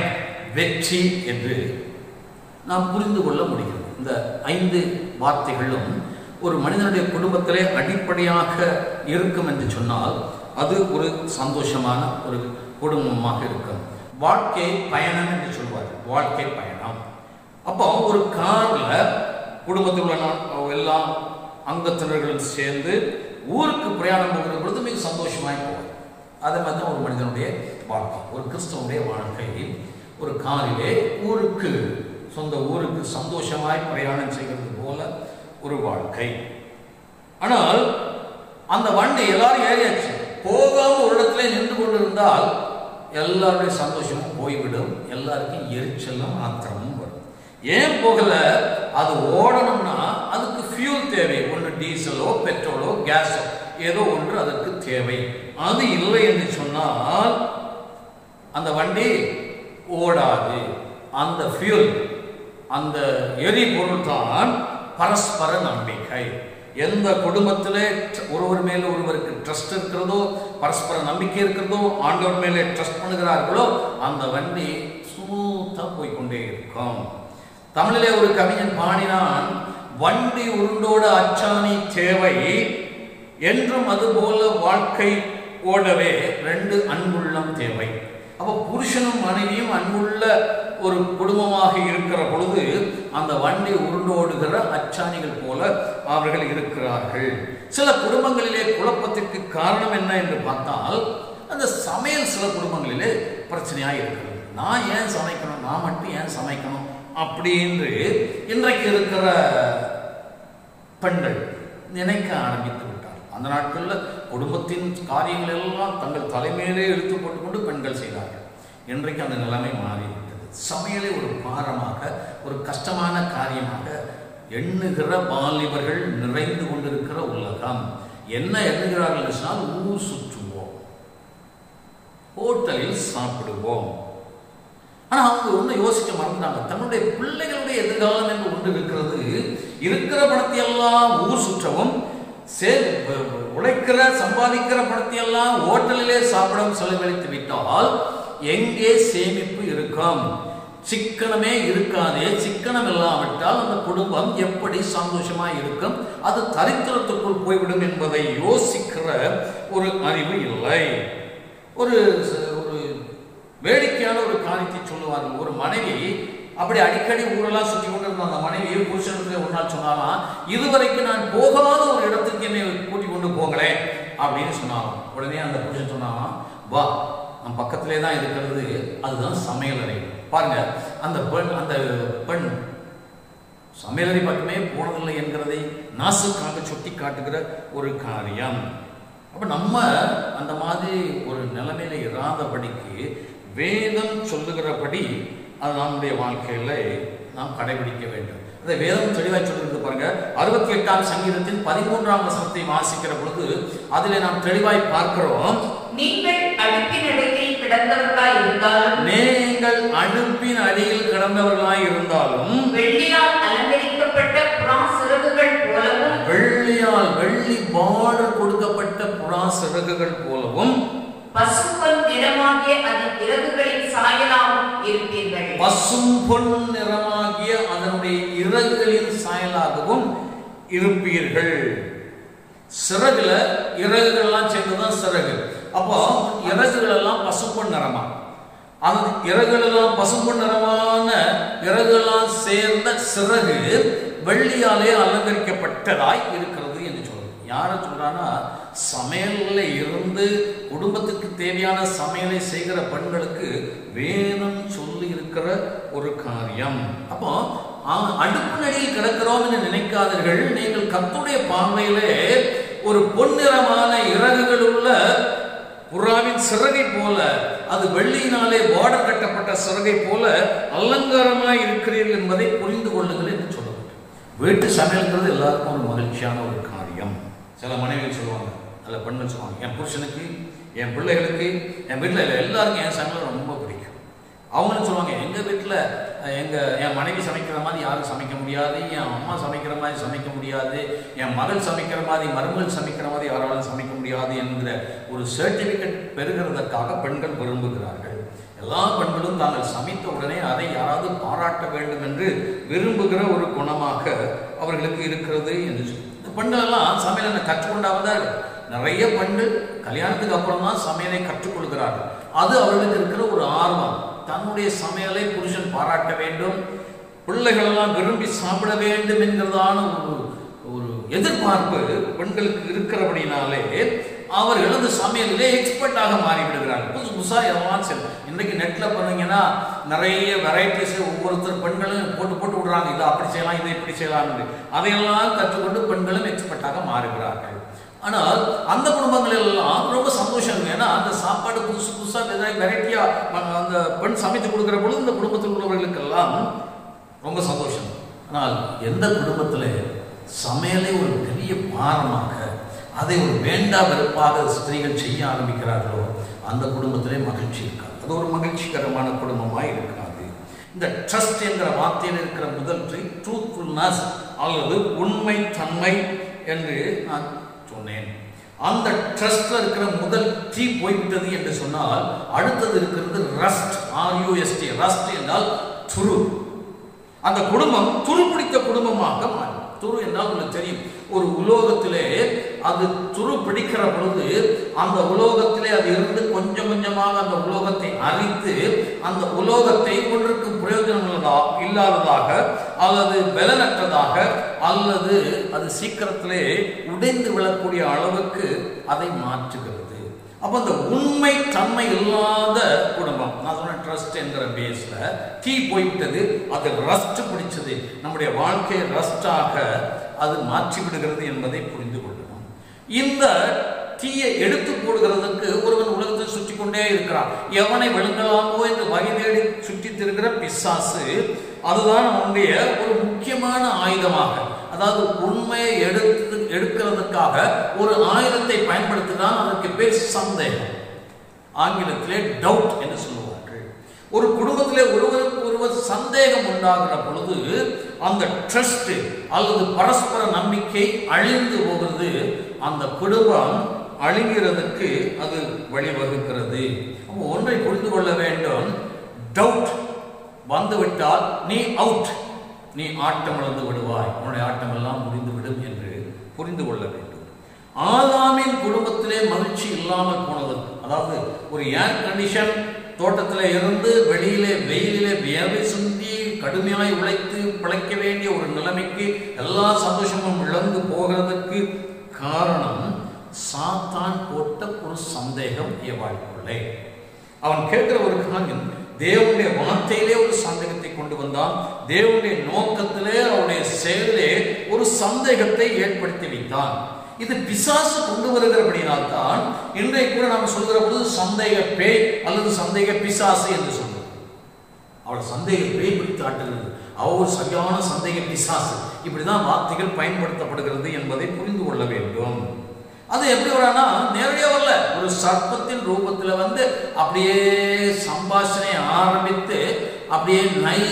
வெற்றி என்று நாம் புரிந்து கொள்ள முடிகிறது இந்த ஐந்து வார்த்தைகளும் ஒரு மனிதனுடைய குடும்பத்திலே அடிப்படையாக இருக்கும் என்று சொன்னால் அது ஒரு சந்தோஷமான ஒரு குடும்பமாக இருக்கும் வாழ்க்கை பயணம் என்று சொல்வார் வாழ்க்கை பயணம் அப்போ ஒரு கார்ல குடும்பத்தில் உள்ள நா- எல்லா அங்கத்தினர்களும் சேர்ந்து ஊருக்கு பிரயாணம் போகிற பொழுது மிக சந்தோஷமாய் போவார் அதே மாதிரி தான் ஒரு மனிதனுடைய வாழ்க்கை ஒரு கிறிஸ்தவனுடைய வாழ்க்கை ஒரு காரிலே ஊருக்கு சொந்த ஊருக்கு சந்தோஷமாய் பிரயாணம் செய்கிறது போல ஒரு வாழ்க்கை ஆனால் அந்த வண்டி எல்லாரும் ஏறியாச்சு போகாம ஒரு இடத்துல நின்று கொண்டிருந்தால் எல்லாருடைய சந்தோஷமும் போய்விடும் எல்லாருக்கும் எரிச்சலும் ஆத்திரமும் வரும் ஏன் போகல அது ஓடணும்னா அதுக்கு ஃபியூல் தேவை ஒன்று டீசலோ பெட்ரோலோ கேஸோ ஏதோ ஒன்று அதற்கு தேவை அது இல்லை என்று சொன்னால் அந்த வண்டி ஓடாது அந்த ஃபியூல் அந்த எரிபொருள் தான் பரஸ்பர நம்பிக்கை எந்த குடும்பத்திலே ட்ர- ஒருவர் மேல ஒருவருக்கு ட்ரஸ்ட் இருக்கிறதோ பரஸ்பர நம்பிக்கை இருக்கிறதோ ஆண்டவர் மேலே ட்ரஸ்ட் பண்ணுகிறார்களோ அந்த வண்டி ஸ்மூத்தா போய்க்கொண்டே இருக்கும் தமிழிலே ஒரு கவிஞன் பாடினான் வண்டி உருண்டோட அச்சாணி தேவை என்றும் அதுபோல வாழ்க்கை ஓடவே ரெண்டு அன்புள்ளம் தேவை அப்போ புருஷனும் மனைவியும் அன்புள்ள ஒரு குடும்பமாக இருக்கிற பொழுது அந்த வண்டி உருண்டோடுகிற அச்சாணிகள் போல அவர்கள் இருக்கிறார்கள் சில குடும்பங்களிலே குழப்பத்திற்கு காரணம் என்ன என்று பார்த்தால் அந்த சமையல் சில குடும்பங்களிலே பிரச்சனையாக இருக்கிறது நான் ஏன் சமைக்கணும் நான் மட்டும் ஏன் சமைக்கணும் அப்படின்னு இன்றைக்கு இருக்கிற பெண்கள் நினைக்க ஆரம்பித்து விட்டார் அந்த நாட்களில் குடும்பத்தின் காரியங்கள் எல்லாம் தங்கள் தலைமையிலே இழுத்து போட்டுக்கொண்டு பெண்கள் செய்தார்கள் இன்றைக்கு அந்த நிலைமை மாறிவிட்டது சமையலை ஒரு பாரமாக ஒரு கஷ்டமான காரியமாக எண்ணுகிற வாலிபர்கள் நிறைந்து கொண்டிருக்கிற உலகம் என்ன எண்ணுகிறார்கள் என்று சொன்னால் ஊர் சுற்றுவோம் ஹோட்டலில் சாப்பிடுவோம் ஆனா அவங்க ஒண்ணு யோசிக்க மறந்துட்டாங்க தன்னுடைய பிள்ளைகளுடைய எதிர்காலம் என்று ஒன்று இருக்கிறது இருக்கிற பணத்தை எல்லாம் ஊர் சுற்றவும் சே உழைக்கிற சம்பாதிக்கிற பணத்தை எல்லாம் ஹோட்டலிலே சாப்பிடவும் செலவழித்து விட்டால் எங்கே சேமிப்பு இருக்கும் சிக்கனமே இருக்காதே சிக்கனம் இல்லாவிட்டால் அந்த குடும்பம் எப்படி சந்தோஷமா இருக்கும் அது தரித்திரத்துக்குள் போய்விடும் என்பதை யோசிக்கிற ஒரு அறிவு இல்லை ஒரு ச- ஒரு வேடிக்கையான ஒரு காரியத்தை சொல்லுவார்கள் ஒரு மனைவி அப்படி அடிக்கடி ஊரெல்லாம் சுற்றி கொண்டிருந்த அந்த மனைவி புருஷனுக்கு ஒரு நாள் சொன்னாலாம் இதுவரைக்கும் நான் போகாத ஒரு இடத்துக்கு என்னை கூட்டி கொண்டு போங்களேன் அப்படின்னு சொன்னாலும் உடனே அந்த புருஷன் சொன்னாலாம் வா நம் பக்கத்திலே தான் இருக்கிறது அதுதான் சமையலறை பாருங்க அந்த பெண் அந்த பெண் சமையலறை பக்கமே போனதில்லை என்கிறதை நாசுக்காக சுட்டி காட்டுகிற ஒரு காரியம் அப்ப நம்ம அந்த மாதிரி ஒரு நிலைமையில இராதபடிக்கு வேதம் சொல்லுகிறபடி அது நம்முடைய வாழ்க்கையில நாம் கடைபிடிக்க வேண்டும் அந்த வேதம் தெளிவாய் சொல்லுகிறது பாருங்க அறுபத்தி எட்டாம் சங்கீதத்தின் பதிமூன்றாம் வசனத்தை வாசிக்கிற பொழுது அதிலே நாம் தெளிவாய் பார்க்கிறோம் நீங்கள் அடுப்பின் அடியில் கிடந்தவர்களாய் இருந்தாலும் நீங்கள் அடுப்பின் அடியில் கிடந்தவர்களாய் இருந்தாலும் வெள்ளியால் அலங்கரிக்கப்பட்ட புறா சிறகுகள் போலவும் வெள்ளியால் வெள்ளி பார்டர் கொடுக்கப்பட்ட புறா சிறகுகள் போலவும் பசும்பொன் நிறமாகிய அதன் இறகுகளின் சாயலாகவும் இருப்பீர்கள் பசும் பொன் நிறமாகிய அதனுடைய இறகுகளின் சாயலாகவும் இருப்பீர்கள் சிறகுல இறகுகள்லாம் சேர்ந்துதான் சிறகு அப்போ இறகுகள் எல்லாம் பசும்பொன் நிறமா அந்த இறகுகளெல்லாம் பசும்பொன் நிறமான இறகுகளெல்லாம் சேர்ந்த சிறகு வெள்ளியாலே அலங்கரிக்கப்பட்டதாய் இருக்கிறது என்று சொல்றது யாரை சொல்றான்னா சமையல்ல இருந்து குடும்பத்துக்கு தேவையான சமையலை செய்கிற பெண்களுக்கு வேதம் சொல்லி இருக்கிற ஒரு காரியம் அப்போ ஆ- அடுப்பு நடியில் கிடக்கிறோம் என்று நினைக்காதீர்கள் நீங்கள் கத்துடைய பார்வையிலே ஒரு பொன்னிறமான இறகுகள் உள்ள புறாவின் சிறகை போல அது வெள்ளியினாலே பார்டர் கட்டப்பட்ட சிறகை போல அலங்காரமாய் இருக்கிறீர்கள் என்பதை புரிந்து கொள்ளுங்கள் என்று சொல்லுங்கள் வீட்டு சமையல்ங்கிறது எல்லாருக்கும் ஒரு மகிழ்ச்சியான ஒரு காரியம் சில மனைவிகள் சொல்லுவாங்க சில பெண்கள் சொல்லுவாங்க என் புருஷனுக்கு என் பிள்ளைகளுக்கு என் வீட்டில் எல்லாருக்கும் என் சமையல் ரொம்ப பிடிக்கும் அவங்களும் சொல்லுவாங்க எங்கள் வீட்டில் எங்கள் என் மனைவி சமைக்கிற மாதிரி யாரும் சமைக்க முடியாது என் அம்மா சமைக்கிற மாதிரி சமைக்க முடியாது என் மகள் சமைக்கிற மாதிரி மருமகள் சமைக்கிற மாதிரி யாராலும் சமைக்க முடியாது என்கிற ஒரு சர்டிஃபிகேட் பெறுகிறதற்காக பெண்கள் விரும்புகிறார்கள் எல்லா பெண்களும் தாங்கள் சமைத்த உடனே அதை யாராவது பாராட்ட வேண்டும் என்று விரும்புகிற ஒரு குணமாக அவர்களுக்கு இருக்கிறது என்று சொல்லி இந்த பெண்கள் எல்லாம் சமையலை கற்றுக்கொண்டாவதால் நிறைய பெண்கள் கல்யாணத்துக்கு அப்புறம் தான் சமையலை கற்றுக்கொள்கிறார்கள் அது அவர்களுக்கு இருக்கிற ஒரு ஆர்வம் தன்னுடைய சமையலை புருஷன் பாராட்ட வேண்டும் பிள்ளைகளெல்லாம் விரும்பி சாப்பிட வேண்டும் என்கிறதான ஒரு ஒரு எதிர்பார்ப்பு பெண்களுக்கு இருக்கிறபடினாலே அவர்கள் அந்த சமையலிலே எக்ஸ்பர்ட்டாக மாறிவிடுகிறார்கள் புதுசு புதுசாக எல்லாம் சரி இன்றைக்கு நெட்டில் பண்ணீங்கன்னா நிறைய வெரைட்டிஸ் ஒவ்வொருத்தர் பெண்களும் போட்டு போட்டு விடுறாங்க இதை அப்படி செய்யலாம் இதை இப்படி செய்யலாம்னு அதையெல்லாம் கற்றுக்கொண்டு பெண்களும் எக்ஸ்பர்ட்டாக மாறுகிறார்கள் ஆனால் அந்த குடும்பங்கள் எல்லாம் ரொம்ப சந்தோஷம் இருக்கு ஏன்னா அந்த சாப்பாடு புதுசு புதுசாக வெரைட்டியாக அந்த பெண் சமைத்து கொடுக்குற பொழுது இந்த குடும்பத்தில் உள்ளவர்களுக்கெல்லாம் ரொம்ப சந்தோஷம் ஆனால் எந்த குடும்பத்தில் சமையலை ஒரு பெரிய பாரமாக அதை ஒரு வேண்டா வெறுப்பாக ஸ்திரீகள் செய்ய ஆரம்பிக்கிறார்களோ அந்த குடும்பத்திலே மகிழ்ச்சி இருக்காது அது ஒரு மகிழ்ச்சிகரமான குடும்பமாக இருக்காது இந்த ட்ரஸ்ட் என்கிற வார்த்தையில் இருக்கிற முதல் ட்ரீ ட்ரூத்ஃபுல்னஸ் அல்லது உண்மை தன்மை என்று நான் சொன்னேன் அந்த ட்ரஸ்ட்ல இருக்கிற முதல் டீ போய்விட்டது என்று சொன்னால் அடுத்தது இருக்கிறது ரஸ்ட் ஆர்யூஎஸ்டி ரஸ்ட் என்றால் துரு அந்த குடும்பம் துரு பிடித்த குடும்பமாக மாறும் துரு என்றால் உங்களுக்கு தெரியும் ஒரு உலோகத்திலே அது துரு பிடிக்கிற பொழுது அந்த உலோகத்திலே அது இருந்து கொஞ்சம் கொஞ்சமாக அந்த உலோகத்தை அரித்து அந்த உலோகத்தை ஒன்றுக்கு பிரயோஜனம் உள்ளதா இல்லாததாக அல்லது பலனற்றதாக அல்லது அது சீக்கிரத்திலே உடைந்து விழக்கூடிய அளவுக்கு அதை மாற்றுகிறது அப்போ அந்த உண்மை தன்மை இல்லாத குடும்பம் நான் சொன்ன ட்ரஸ்ட் என்கிற பேஸ்ல டீ போய்விட்டது அது ரஸ்ட் பிடிச்சது நம்முடைய வாழ்க்கையை ரஸ்டாக அது மாற்றி விடுகிறது என்பதை புரிந்து கொள்ளணும் இந்த தீயை எடுத்து போடுகிறதுக்கு ஒருவன் உலகத்தை சுற்றி கொண்டே இருக்கிறான் எவனை விழுங்கலாமோ என்று வகை தேடி சுற்றி திருக்கிற பிசாசு அதுதான் அவனுடைய ஒரு முக்கியமான ஆயுதமாக அதாவது உண்மையை எடுத்து எடுக்கிறதுக்காக ஒரு ஆயுதத்தை பயன்படுத்தினால் அதற்கு பேர் சந்தேகம் ஆங்கிலத்திலே டவுட் என்று சொல்லுவார்கள் ஒரு குடும்பத்திலே ஒருவருக்கு ஒருவர் சந்தேகம் உண்டாகிற பொழுது அந்த ட்ரஸ்ட் அல்லது பரஸ்பர நம்பிக்கை அழிந்து போகிறது அந்த குடும்பம் அழிகிறதுக்கு அது வழிவகுக்கிறது அப்போ ஒன்றை புரிந்து கொள்ள வேண்டும் டவுட் வந்துவிட்டால் நீ அவுட் நீ ஆட்டம் இழந்து விடுவாய் உன்னுடைய ஆட்டம் எல்லாம் முடிந்து விடும் என்று புரிந்து கொள்ள வேண்டும் ஆதாமின் குடும்பத்திலே மகிழ்ச்சி இல்லாமல் போனது அதாவது ஒரு ஏர் கண்டிஷன் தோட்டத்தில் இருந்து வெளியிலே வெயிலிலே வியர்வை சிந்தி கடுமையாய் உழைத்து பிழைக்க வேண்டிய ஒரு நிலைமைக்கு எல்லா சந்தோஷமும் இழந்து போகிறதுக்கு காரணம் சாத்தான் போட்ட ஒரு சந்தேகம் ஏவாழ்க்குள்ளே அவன் கேட்கிற ஒரு காரியம் தேவனுடைய வார்த்தையிலே ஒரு சந்தேகத்தை கொண்டு வந்தான் தேவனுடைய நோக்கத்திலே அவருடைய செயலிலே ஒரு சந்தேகத்தை ஏற்படுத்தி வைத்தான் இது பிசாசு கொண்டு வருகிறபடினால் தான் இன்றைய கூட நாம் சொல்கிற பொழுது சந்தேக பேய் அல்லது சந்தேக பிசாசு என்று சொல்லுவோம் அவள் சந்தேக பேய் பிடித்து ஆட்டுகிறது அவள் ஒரு சரியான சந்தேக பிசாசு இப்படிதான் வார்த்தைகள் பயன்படுத்தப்படுகிறது என்பதை புரிந்து கொள்ள வேண்டும் அது எப்படி வரானா நேரடியாக வரல ஒரு சர்ப்பத்தின் ரூபத்தில் வந்து அப்படியே சம்பாஷணை ஆரம்பித்து அப்படியே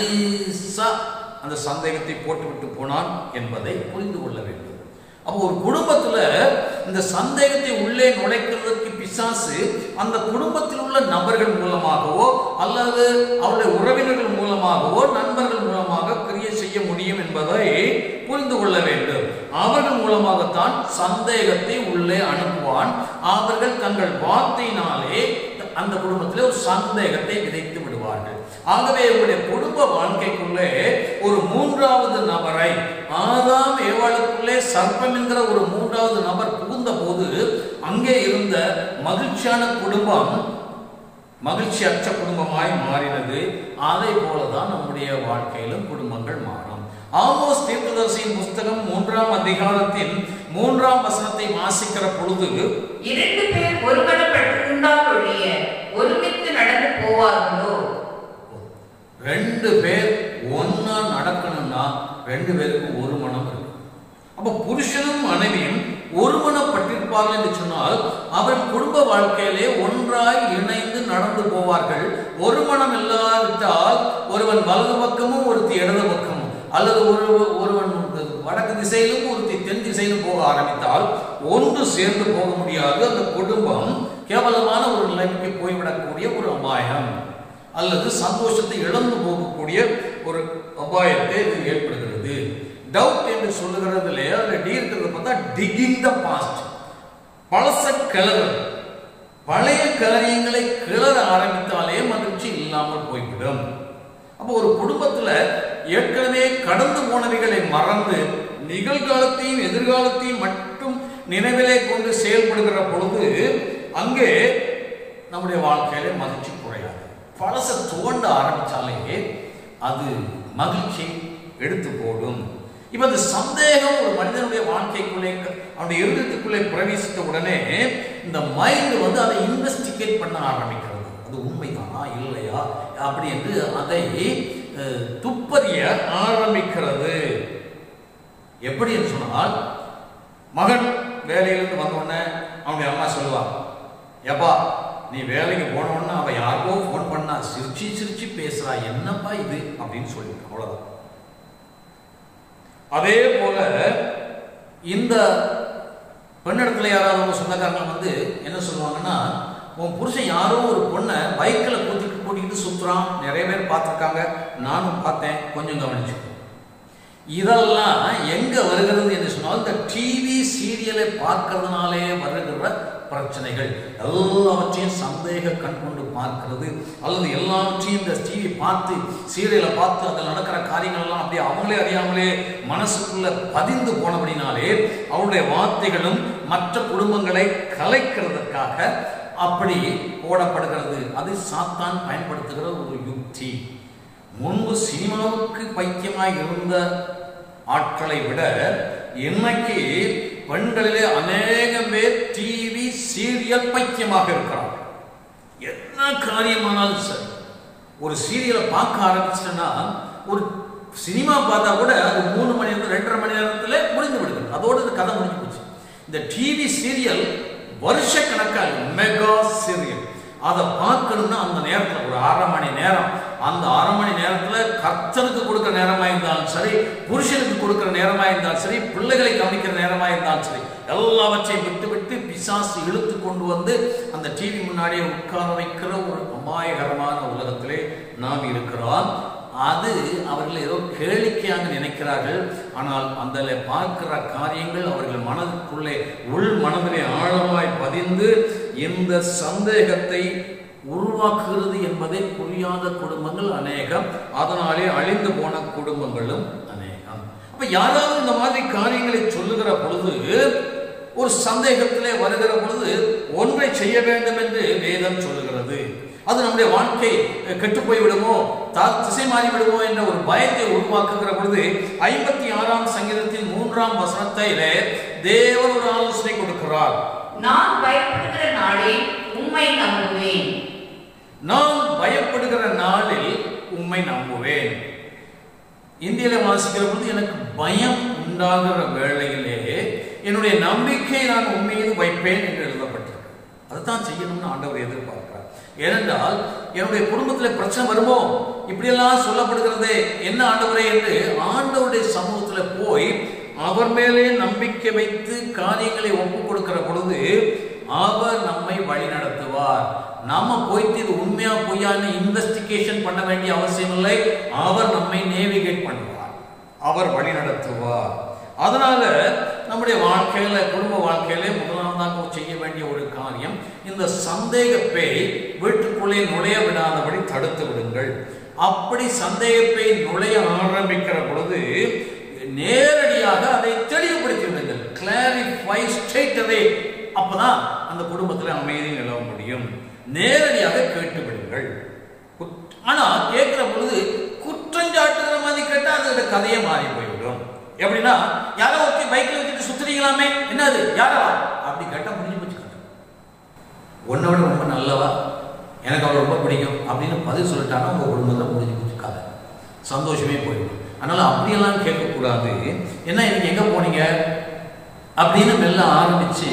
நைஸா அந்த சந்தேகத்தை போட்டுவிட்டு போனான் என்பதை புரிந்து கொள்ள வேண்டும் அப்போ ஒரு குடும்பத்துல இந்த சந்தேகத்தை உள்ளே நுழைக்கிறதுக்கு பிசாசு அந்த குடும்பத்தில் உள்ள நபர்கள் மூலமாகவோ அல்லது அவருடைய உறவினர்கள் மூலமாகவோ நண்பர்கள் மூலமாக கிரியை செய்ய முடியும் என்பதை புரிந்து கொள்ள வேண்டும் அவர்கள் மூலமாகத்தான் சந்தேகத்தை உள்ளே அனுப்புவான் அவர்கள் தங்கள் வார்த்தையினாலே அந்த குடும்பத்திலே ஒரு சந்தேகத்தை விதைத்து விடுவார்கள் ஆகவே இவருடைய குடும்ப வாழ்க்கைக்குள்ளே ஒரு மூன்றாவது நபரை ஆதாம் ஏவாளுக்குள்ளே சர்ப்பம் என்கிற ஒரு மூன்றாவது நபர் புகுந்த போது அங்கே இருந்த மகிழ்ச்சியான குடும்பம் மகிழ்ச்சி அற்ற குடும்பமாய் மாறினது அதே போலதான் நம்முடைய வாழ்க்கையிலும் குடும்பங்கள் மாறும் ஆமோஸ் தீர்க்கதரிசியின் புஸ்தகம் மூன்றாம் அதிகாரத்தின் மூன்றாம் வசனத்தை வாசிக்கிற பொழுது இரண்டு பேர் ஒருமனப்பட்டிருந்தால் ஒழிய ஒருமித்து நடந்து போவார்களோ ரெண்டு பேர் ஒன்னா நடக்கணும்னா ரெண்டு பேருக்கும் ஒரு மனம் இருக்கு அப்ப புருஷனும் மனைவியும் ஒருமனப்பட்டிருப்பார்கள் என்று சொன்னால் அவர் குடும்ப வாழ்க்கையிலே ஒன்றாய் இணைந்து நடந்து போவார்கள் ஒரு மனம் இல்லாவிட்டால் ஒருவன் வலது பக்கமும் ஒருத்தி இடது பக்கமும் அல்லது ஒரு ஒருவன் வடக்கு திசையிலும் ஒருத்தி தென் திசையிலும் போக ஆரம்பித்தால் ஒன்று சேர்ந்து போக முடியாது அந்த குடும்பம் கேவலமான ஒரு நிலைமைக்கு போய்விடக்கூடிய ஒரு அபாயம் அல்லது சந்தோஷத்தை இழந்து போகக்கூடிய ஒரு அபாயத்தை இது ஏற்படுகிறது டவுட் என்று சொல்லுகிறதுல அதில் டி இருக்கிறத பார்த்தா டிகிங் த பாஸ்ட் பழச கிளறு பழைய காரியங்களை கிளற ஆரம்பித்தாலே மகிழ்ச்சி இல்லாமல் போய்விடும் அப்போ ஒரு குடும்பத்துல ஏற்கனவே கடந்து போனவைகளை மறந்து நிகழ்காலத்தையும் எதிர்காலத்தையும் மட்டும் நினைவிலே கொண்டு செயல்படுகிற பொழுது அங்கே நம்முடைய வாழ்க்கையில மகிழ்ச்சி குறையாது பழச துவண்ட ஆரம்பிச்சாலே அது மகிழ்ச்சி எடுத்து போடும் இப்ப அந்த சந்தேகம் ஒரு மனிதனுடைய வாழ்க்கைக்குள்ளே அவனுடைய இருதயத்துக்குள்ளே பிரவேசித்த உடனே இந்த மைண்ட் வந்து அதை இன்வெஸ்டிகேட் பண்ண ஆரம்பிக்கிறது அது உண்மைதானா இல்லையா அப்படி என்று அதை அஹ், துப்பறிய ஆரம்பிக்கிறது எப்படி என்று சொன்னால் மகன் வேலையிலிருந்து வந்த உடனே அவனுடைய அம்மா சொல்லுவா எப்பா நீ வேலைக்கு போன உடனே அவ யாருக்கோ ஃபோன் பண்ணா சிரிச்சு சிரிச்சு பேசுறா என்னப்பா இது அப்படின்னு சொல்லி அவ்வளவுதான் அதே போல இந்த பெண்ணிடத்துல யாராவது உங்க சொந்தக்காரங்க வந்து என்ன சொல்லுவாங்கன்னா உன் புருஷன் யாரோ ஒரு பொண்ணை பைக்கில் கூட்டிட்டு கூட்டிக்கிட்டு சுத்துறான் நிறைய பேர் பார்த்துருக்காங்க நானும் பார்த்தேன் கொஞ்சம் கவனிச்சுக்கோ இதெல்லாம் எங்க வருகிறது என்று சொன்னால் இந்த டிவி சீரியலை பார்க்கறதுனாலே வருகிற பிரச்சனைகள் எல்லாவற்றையும் சந்தேக கண் கொண்டு பார்க்கிறது அல்லது எல்லாவற்றையும் இந்த டிவி பார்த்து சீரியலை பார்த்து அதில் நடக்கிற காரியங்கள் எல்லாம் அப்படியே அவங்களே அறியாமலே மனசுக்குள்ள பதிந்து போனபடினாலே அவருடைய வார்த்தைகளும் மற்ற குடும்பங்களை கலைக்கிறதுக்காக அப்படி போடப்படுகிறது அது சாத்தான் பயன்படுத்துகிற ஒரு யுக்தி முன்பு சினிமாவுக்கு பைத்தியமாய் இருந்த ஆட்களை விட இன்னைக்கு பெண்களிலே அநேகம் பேர் டிவி சீரியல் பைத்தியமாக இருக்கிறார்கள் என்ன காரியமானாலும் சரி ஒரு சீரியலை பார்க்க ஆரம்பிச்சிட்டேன்னா ஒரு சினிமா பார்த்தா கூட அது மூணு மணி நேரம் ரெண்டரை மணி நேரத்தில் முடிந்து விடுது அதோட இந்த கதை முடிஞ்சு போச்சு இந்த டிவி சீரியல் வருஷ கணக்காக மெகா சீரியல் அதை பார்க்கணும்னா அந்த நேரத்தில் ஒரு அரை மணி நேரம் அந்த அரை மணி நேரத்தில் கர்த்தனுக்கு கொடுக்குற நேரமாக இருந்தாலும் சரி புருஷனுக்கு கொடுக்குற நேரமாக இருந்தாலும் சரி பிள்ளைகளை கவனிக்கிற நேரமாக இருந்தாலும் சரி எல்லாவற்றையும் விட்டு விட்டு பிசாசு இழுத்து கொண்டு வந்து அந்த டிவி முன்னாடியே உட்கார வைக்கிற ஒரு அபாயகரமான உலகத்திலே நாம் இருக்கிறோம் அது அவர்கள் ஏதோ கேளிக்கையாக நினைக்கிறார்கள் ஆனால் அதில் பார்க்கிற காரியங்கள் அவர்கள் மனதுக்குள்ளே உள் மனதிலே ஆழமாய் பதிந்து இந்த சந்தேகத்தை உருவாக்குகிறது என்பதை புரியாத குடும்பங்கள் அநேகம் அதனாலே அழிந்து போன குடும்பங்களும் அநேகம் அப்ப யாராவது இந்த மாதிரி காரியங்களை சொல்லுகிற பொழுது ஒரு சந்தேகத்திலே வருகிற பொழுது ஒன்றை செய்ய வேண்டும் என்று வேதம் சொல்லுகிறது அது நம்முடைய வாழ்க்கை கெட்டு போய் விடுமோ தா- திசை மாறி விடுமோ என்ற ஒரு பயத்தை உருவாக்குகிற பொழுது ஐம்பத்தி ஆறாம் சங்கீதத்தின் மூன்றாம் வசனத்திலே தேவன் ஒரு ஆலோசனை கொடுக்கிறார் நான் பயப்படுகிற நாளில் உம்மை நம்புவேன் நான் பயப்படுகிற நாளில் உம்மை நம்புவேன் இந்தியில வாசிக்கிற பொழுது எனக்கு பயம் உண்டாகிற வேளையிலே என்னுடைய நம்பிக்கை நான் உன் மீது வைப்பேன் என்று எழுதப்பட்டிருக்கு அதுதான் செய்யணும்னு ஆண்டவர் எதிர்பார்க்கிறார் ஏனென்றால் என்னுடைய குடும்பத்தில் பிரச்சனை வருமோ இப்படியெல்லாம் சொல்லப்படுகிறதே என்ன ஆண்டவரே என்று ஆண்டவருடைய சமூகத்தில் போய் அவர் மேலே நம்பிக்கை வைத்து காரியங்களை ஒப்புக் கொடுக்கிற பொழுது அவர் நம்மை வழி நடத்துவார் நாம போயிட்டு இது உண்மையா பொய்யான்னு இன்வெஸ்டிகேஷன் பண்ண வேண்டிய அவசியம் இல்லை அவர் நம்மை நேவிகேட் பண்ணுவார் அவர் வழி நடத்துவார் அதனால நம்முடைய வாழ்க்கையில குடும்ப வாழ்க்கையில முதலாவதாக செய்ய வேண்டிய ஒரு காரியம் இந்த சந்தேக பேய் வீட்டுக்குள்ளே நுழைய விடாதபடி தடுத்து விடுங்கள் அப்படி சந்தேக பேய் நுழைய ஆரம்பிக்கிற பொழுது நேரடியாக அதை தெளிவுபடுத்தி விடுங்கள் கிளாரிஃபை ஸ்ட்ரெயிட் அவே அப்பதான் அந்த குடும்பத்தில் அமைதி நிலவ முடியும் நேரடியாக கேட்டு விடுங்கள் குற்ற- ஆனா கேட்கிற பொழுது குற்றஞ்சாட்டுகிற மாதிரி கேட்டா அதோட கதையே மாறி போய்விடும் எப்படின்னா யாரோ ஒருத்தி பைக்ல வச்சுட்டு சுத்துறீங்களாமே என்னது யாரா அப்படி கேட்டா முடிஞ்சு போச்சு கதை உன்னை விட ரொம்ப நல்லவா எனக்கு அவளை ரொம்ப பிடிக்கும் அப்படின்னு பதில் சொல்லிட்டாங்கன்னா உங்க குடும்பத்தில் முடிஞ்சு போச்சு கதை சந்தோஷமே போயிடும் அதனால அப்படியெல்லாம் கேட்கக்கூடாது என்ன இன்னைக்கு எங்க போனீங்க அப்படின்னு மெல்ல ஆரம்பிச்சு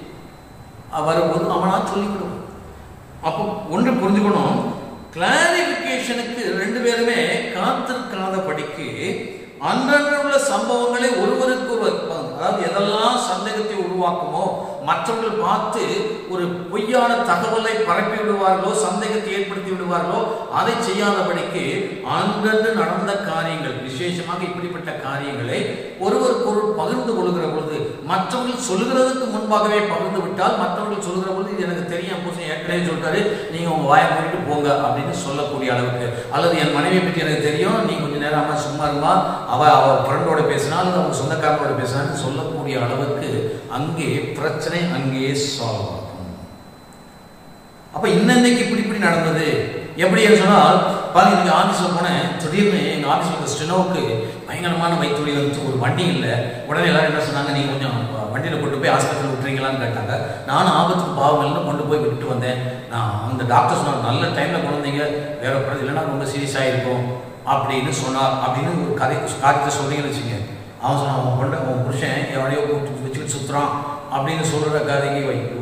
வரும்போது அவனா சொல்லிவிடும் அப்போ ஒன்று புரிஞ்சுக்கணும் கிளாரிபிகேஷனுக்கு ரெண்டு பேருமே காத்திருக்காத படிக்கு அன்றன்று உள்ள சம்பவங்களை ஒருவருக்கு ஒருவர் அதாவது எதெல்லாம் சந்தேகத்தை உருவாக்குமோ மற்றவர்கள் பார்த்து ஒரு பொய்யான தகவலை பரப்பி விடுவார்களோ சந்தேகத்தை ஏற்படுத்தி விடுவார்களோ அதை செய்யாதபடிக்கு அன்றன்று நடந்த காரியங்கள் விசேஷமாக இப்படிப்பட்ட காரியங்களை ஒருவருக்கொருவர் பகிர்ந்து கொள்கிற பொழுது மற்றவர்கள் சொல்லுகிறதுக்கு முன்பாகவே பகிர்ந்து விட்டால் மற்றவர்கள் சொல்லுகிற பொழுது இது எனக்கு தெரியும் புருஷன் ஏற்கனவே சொல்லிட்டாரு நீங்க உங்க வாயை மூடிட்டு போங்க அப்படின்னு சொல்லக்கூடிய அளவுக்கு அல்லது என் மனைவியை பற்றி எனக்கு தெரியும் நீ கொஞ்ச நேரம் அம்மா சும்மா இருமா அவ அவ ஃப்ரெண்டோட பேசினா அல்லது அவங்க சொந்தக்காரனோட பேசினான்னு சொல்லக்கூடிய அளவுக்கு அங்கே பிரச்சனை அங்கேயே சால்வ் ஆகும் அப்ப இன்னைக்கு இப்படி இப்படி நடந்தது எப்படின்னு சொன்னால் பாருங்க இன்னைக்கு ஆஃபீஸில் போனேன் திடீர்னு எங்கள் ஆஃபீஸில் இருக்க ஸ்டெனோவுக்கு பயங்கரமான வயிற்றுவலி வந்துச்சு ஒரு வண்டி இல்லை உடனே எல்லாரும் என்ன சொன்னாங்க நீங்கள் கொஞ்சம் வண்டியில் கொண்டு போய் ஆஸ்பத்திரியில் விட்டுறீங்களான்னு கேட்டாங்க நானும் ஆபத்துக்கு பாவங்கள்னு கொண்டு போய் விட்டு வந்தேன் நான் அந்த டாக்டர் சொன்னார் நல்ல டைமில் கொண்டு வந்தீங்க வேற பிறகு இல்லைன்னா ரொம்ப சீரியஸாக இருக்கும் அப்படின்னு சொன்னார் அப்படின்னு ஒரு கதை காரியத்தை சொல்றீங்கன்னு வச்சுங்க அவன் சொன்னான் அவன் கொண்ட அவன் புருஷன் எவனையோ கூப்பிட்டு வச்சுக்கிட்டு சுற்றுறான் அப்படின்னு சொல்கிற கதைக்கு வைக்கோ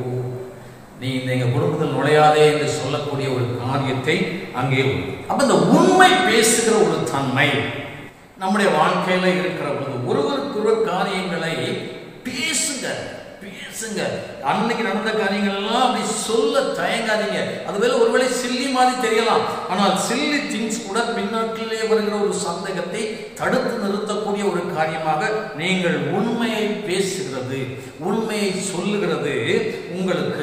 நீ இந்த எங்க குடும்பத்தில் நுழையாதே என்று சொல்லக்கூடிய ஒரு காரியத்தை அங்கே உண்டு. அப்ப இந்த உண்மை பேசுகிற ஒரு தன்மை நம்முடைய வாழ்க்கையில இருக்கிற பொழுது ஒருவருக்கொருவர் காரியங்களை பேசுங்க பேசுங்க அன்னைக்கு நடந்த காரியங்கள் எல்லாம் அப்படி சொல்ல தயங்காதீங்க அதுவேளை ஒருவேளை சில்லி மாதிரி தெரியலாம் ஆனால் சில்லி திங்ஸ் கூட பின்னாட்டிலே வருகிற ஒரு சந்தேகத்தை தடுத்து நிறுத்தக்கூடிய ஒரு காரியமாக நீங்கள் உண்மையை பேசுகிறது உண்மையை சொல்லுகிறது உங்களுக்கு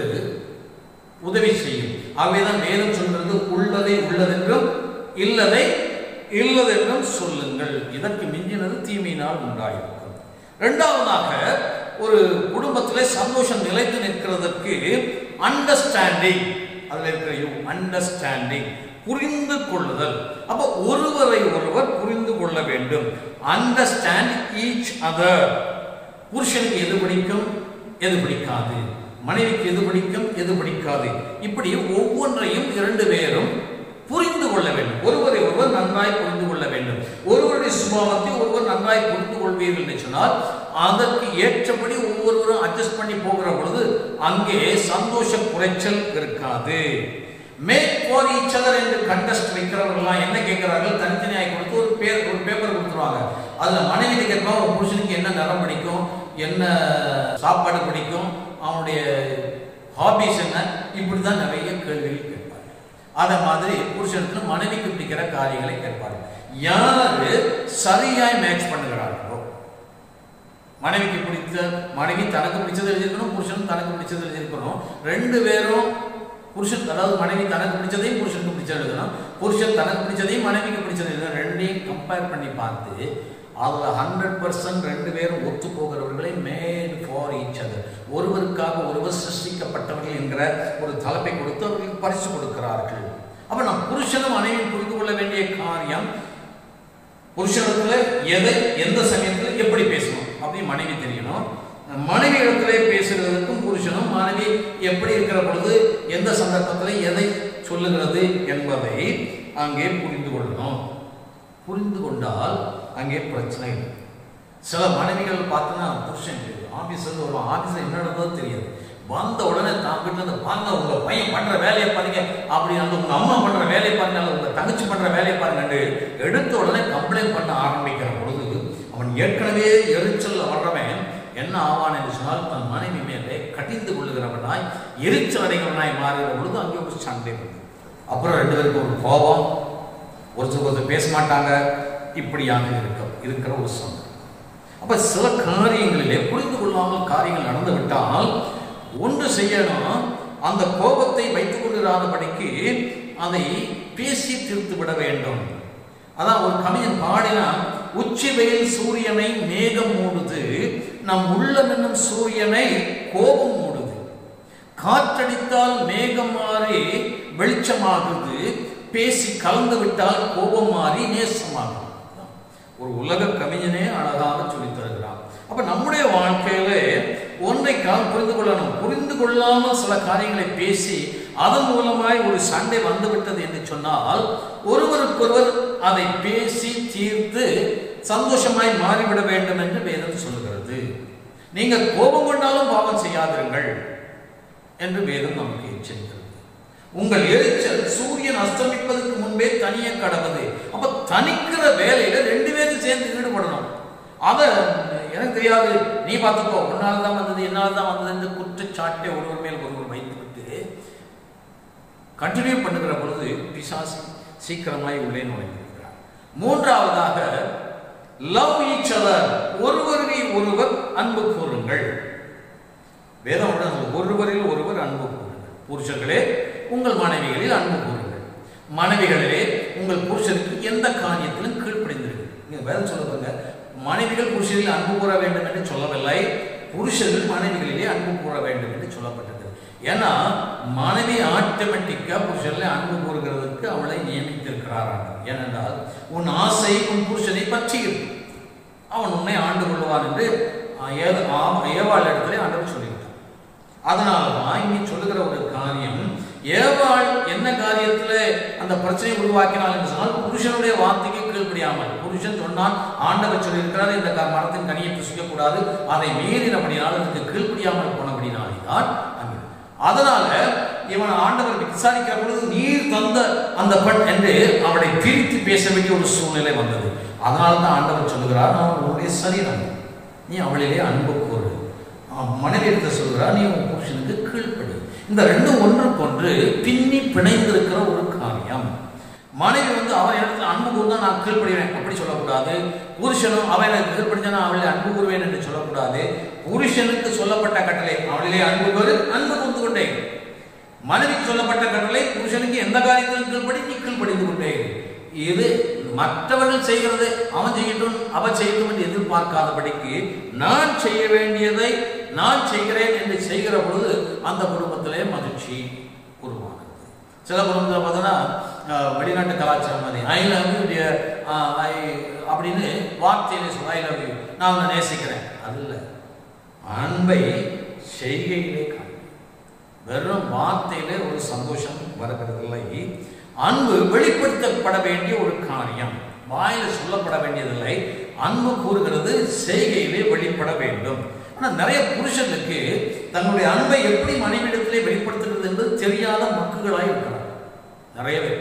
உதவி செய்யும் ஆகவேதான் வேதம் சொல்கிறது உள்ளதை உள்ளதென்றும் இல்லதை இல்லதென்றும் சொல்லுங்கள் இதற்கு மிஞ்சினது தீமையினால் உண்டாயிருக்கும் இரண்டாவதாக ஒரு குடும்பத்திலே சந்தோஷம் நிலைத்து நிற்கிறதற்கு அண்டர்ஸ்டாண்டிங் அதுல இருக்கிற யூ அண்டர்ஸ்டாண்டிங் புரிந்து கொள்ளுதல் அப்ப ஒருவரை ஒருவர் புரிந்து கொள்ள வேண்டும் அண்டர்ஸ்டாண்ட் ஈச் அதர் புருஷனுக்கு எது பிடிக்கும் எது பிடிக்காது மனைவிக்கு எது பிடிக்கும் எது பிடிக்காது இப்படி ஒவ்வொன்றையும் இரண்டு பேரும் புரிந்து கொள்ள வேண்டும் ஒருவரை ஒருவர் நன்றாய் புரிந்து கொள்ள வேண்டும் ஒருவருடைய சுபாவத்தை ஒருவர் நன்றாய் புரிந்து கொள்வீர்கள் என்று சொன்னால் அதற்கு ஏற்றபடி ஒவ்வொருவரும் அட்ஜஸ்ட் பண்ணி போகிற பொழுது அங்கே சந்தோஷ குறைச்சல் இருக்காது மேக் ஃபார் ஈச் அதர் என்று கண்டஸ்ட் வைக்கிறவர்கள்லாம் என்ன கேட்கிறார்கள் தனித்தனியாக கொடுத்து ஒரு பேர் ஒரு பேப்பர் கொடுத்துருவாங்க அதுல மனைவி கேட்பான் ஒரு புருஷனுக்கு என்ன நிறம் பிடிக்கும் என்ன சாப்பாடு பிடிக்கும் அவனுடைய ஹாபிஸ் என்ன இப்படி தான் நிறைய கேள்விகள் கேட்பாங்க அதை மாதிரி புருஷனுக்கு மனைவிக்கு பிடிக்கிற காரியங்களை கேட்பாங்க யாரு சரியாய் மேட்ச் பண்ணுகிறார்களோ மனைவிக்கு பிடித்த மனைவி தனக்கு பிடிச்சது எழுதியிருக்கணும் புருஷன் தனக்கு பிடிச்சது எழுதியிருக்கணும் ரெண்டு பேரும் புருஷன் அதாவது மனைவி தனக்கு பிடிச்சதையும் புருஷனுக்கு பிடிச்சது எழுதணும் புருஷன் தனக்கு பிடிச்சதையும் மனைவிக்கு பிடிச்சது எழுதணும் ரெண்டையும் கம்பேர் பண்ணி பார்த்து அதில் ஹண்ட்ரட் பர்சன்ட் ரெண்டு பேரும் ஒத்து போகிறவர்களை மேட் ஃபார் ஈச் அதர் ஒருவருக்காக ஒருவர் சிருஷ்டிக்கப்பட்டவர்கள் என்கிற ஒரு தலைப்பை கொடுத்து அவர்களுக்கு பரிசு கொடுக்கிறார்கள் அப்ப நம் புருஷனும் மனைவியும் புரிந்து கொள்ள வேண்டிய காரியம் புருஷனிடத்துல எதை எந்த சமயத்துல எப்படி பேசணும் அப்படின்னு மனைவி தெரியணும் மனைவி இடத்துல பேசுகிறதுக்கும் புருஷனும் மனைவி எப்படி இருக்கிற பொழுது எந்த சந்தர்ப்பத்தில் எதை சொல்லுகிறது என்பதை அங்கே புரிந்து கொள்ளணும் புரிந்து கொண்டால் அங்கே பிரச்சனை இல்லை சில மனைவிகள் பார்த்தோன்னா புருஷன் ஆபீஸ்ல இருந்து வருவான் ஆபீஸ்ல என்ன நடந்ததோ தெரியாது வந்த உடனே தான் வீட்டுல இருந்து வாங்க உங்க பையன் பண்ற வேலையை பாருங்க அப்படி அந்த உங்க அம்மா பண்ற வேலையை பாருங்க அல்லது உங்க தங்கச்சி பண்ற வேலையை பாருங்க எடுத்த உடனே கம்ப்ளைண்ட் பண்ண ஆரம்பிக்கிற பொழுது அவன் ஏற்கனவே எரிச்சல் வர்றவன் என்ன ஆவான் என்று சொன்னால் தன் மனைவி மேலே கடிந்து கொள்ளுகிறவனாய் எரிச்சல் அடைகிறவனாய் மாறுகிற பொழுது அங்கே ஒரு சண்டை வருது அப்புறம் ரெண்டு பேருக்கும் ஒரு கோபம் ஒருத்தருக்கு ஒருத்தர் பேச மாட்டாங்க இப்படியாக இருக்க இருக்கிற ஒரு சந்தர்ப்பம் அப்ப சில காரியங்களிலே புரிந்து கொள்ளாமல் காரியங்கள் நடந்து விட்டால் ஒன்று செய்யணும் அந்த கோபத்தை வைத்துக் கொண்டிராதபடிக்கு அதை பேசி தீர்த்து விட வேண்டும் அதான் ஒரு கவிஞன் பாடினா உச்சி வெயில் சூரியனை மேகம் மூடுது நம் உள்ளம் என்னும் சூரியனை கோபம் மூடுது காற்றடித்தால் மேகம் மாறி வெளிச்சமாகுது பேசி கலந்து விட்டால் கோபம் மாறி நேசமாகும் ஒரு உலக கவிஞனே அழகாக சொல்லித் தருகிறான் அப்ப நம்முடைய வாழ்க்கையில ஒன்றை கால் புரிந்து கொள்ளணும் புரிந்து கொள்ளாமல் சில காரியங்களை பேசி அதன் மூலமாய் ஒரு சண்டை வந்துவிட்டது என்று சொன்னால் ஒருவருக்கொருவர் அதை பேசி தீர்த்து சந்தோஷமாய் மாறிவிட வேண்டும் என்று வேதம் சொல்லுகிறது நீங்கள் கோபம் கொண்டாலும் பாவம் செய்யாதிருங்கள் என்று வேதம் நமக்கு எச்சரிக்கிறது உங்கள் எரிச்சல் சூரியன் அஸ்தமிப்பதற்கு முன்பே தனிய கடவுது அப்ப தனிக்கிற வேலையில ரெண்டு பேரும் சேர்ந்து ஈடுபடணும் அதை எனக்கு தெரியாது நீ பார்த்துக்கோ உன்னால தான் வந்தது என்னால் தான் வந்தது இந்த குற்றச்சாட்டை ஒருவர் மேல் ஒருவர் வைத்துவிட்டு கண்டினியூ பண்ணுகிற பொழுது பிசாசு சீக்கிரமாய் உள்ளே நுழைந்திருக்கிறார் மூன்றாவதாக லவ் ஈச் அதர் ஒருவரை ஒருவர் அன்பு கூறுங்கள் வேதம் உடன் சொல்லுது, ஒருவரில் ஒருவர் அன்பு கூறுங்கள் புருஷர்களே உங்கள் மனைவிகளில் அன்பு கூறுங்கள் மனைவிகளிலே உங்கள் புருஷனுக்கு எந்த காரியத்திலும் கீழ்ப்படிந்திருக்கு நீங்க வேதம் சொல்லுங்க மனைவிகள் புருஷனில் அன்பு கூற வேண்டும் என்று சொல்லவில்லை புருஷர்கள் மனைவிகளிலே அன்பு கூற வேண்டும் என்று சொல்லப்பட்டது ஏன்னா மனைவி ஆட்டோமேட்டிக்கா புருஷனில் அன்பு கூறுகிறதுக்கு அவளை நியமித்திருக்கிறார் ஆண்டவர். ஏனென்றால் உன் ஆசை உன் புருஷனை பற்றியது அவன் உன்னை ஆண்டு கொள்வான் என்று ஆ, ஏ- ஆ- ஏவாள் இடத்துல ஆண்டவர் சொல்லிவிட்டார் அதனால தான் இங்கே சொல்லுகிற ஒரு காரியம் ஏவாள் என்ன காரியத்துல அந்த பிரச்சனையை உருவாக்கினாள் என்று சொன்னால் புருஷனுடைய வார்த்தைக்கு கீழ்ப்படியாமல் புருஷன் சொன்னால் ஆண்டவர் சொல்லியிருக்கிறார் இந்த க- மரத்தின் கனியை புசிக்கக்கூடாது அதை மீறினபடினால் அதுக்கு கீழ்ப்படியாமல் போனபடினாலே தான் அங்கே அதனால இவன் ஆண்டவர் விசாரிக்கிற பொழுது நீர் தந்த அந்த பெண் என்று அவளை பிரித்து பேச வேண்டிய ஒரு சூழ்நிலை வந்தது அதனால தான் ஆண்டவர் சொல்லுகிறார் நான் உன்னுடைய சரீரம் நீ அவளிலே அன்பு கூறு மனைவி எடுத்து சொல்கிறார் நீ உன் புருஷனுக்கு கீழ்ப்படி இந்த ரெண்டும் ஒன்றுக்கொன்று பின்னி பிணைந்திருக்கிற ஒரு காரியம் மனைவி வந்து அவன் இடத்துல அன்பு கூர்ந்தா நான் கீழ்ப்படுவேன் அப்படி சொல்லக்கூடாது புருஷனும் அவன் எனக்கு கீழ்ப்படிஞ்சா நான் அவளை அன்பு கூறுவேன் என்று சொல்லக்கூடாது புருஷனுக்கு சொல்லப்பட்ட கட்டளை அவளிலே அன்பு கூறு அன்பு கூர்ந்து கொண்டே இரு. மனைவிக்கு சொல்லப்பட்ட கட்டளை புருஷனுக்கு எந்த காரியத்திலும் கீழ்ப்படி நீ கீழ்ப்படிந்து கொண்டே இரு. இது மற்றவர்கள் செய்கிறது அவன் செய்யட்டும் அவன் செய்யட்டும் என்று எதிர்பார்க்காதபடிக்கு நான் செய்ய வேண்டியதை நான் செய்கிறேன் என்று செய்கிற பொழுது அந்த குடும்பத்திலே மகிழ்ச்சி உருவானது சில குடும்பத்தில் பார்த்தோன்னா அஹ், வெளிநாட்டு கலாச்சாரம் மாதிரி ஐ லவ் யூ ஐ அப்படின்னு வார்த்தையிலே சொல்ல ஐ லவ் யூ நான் உன்னை நேசிக்கிறேன் அது இல்லை அன்பை செய்கையிலே காண வெறும் வார்த்தையிலே ஒரு சந்தோஷம் வருகிறதில்லை அன்பு வெளிப்படுத்தப்பட வேண்டிய ஒரு காரியம் வாயில சொல்லப்பட வேண்டியதில்லை அன்பு கூறுகிறது செய்கையிலே வெளிப்பட வேண்டும் ஆனா நிறைய புருஷனுக்கு தன்னுடைய அன்பை எப்படி மனைவிடத்திலே வெளிப்படுத்துகிறது என்பது தெரியாத மக்குகளாய் இருக்கிறார் நிறைய பேர்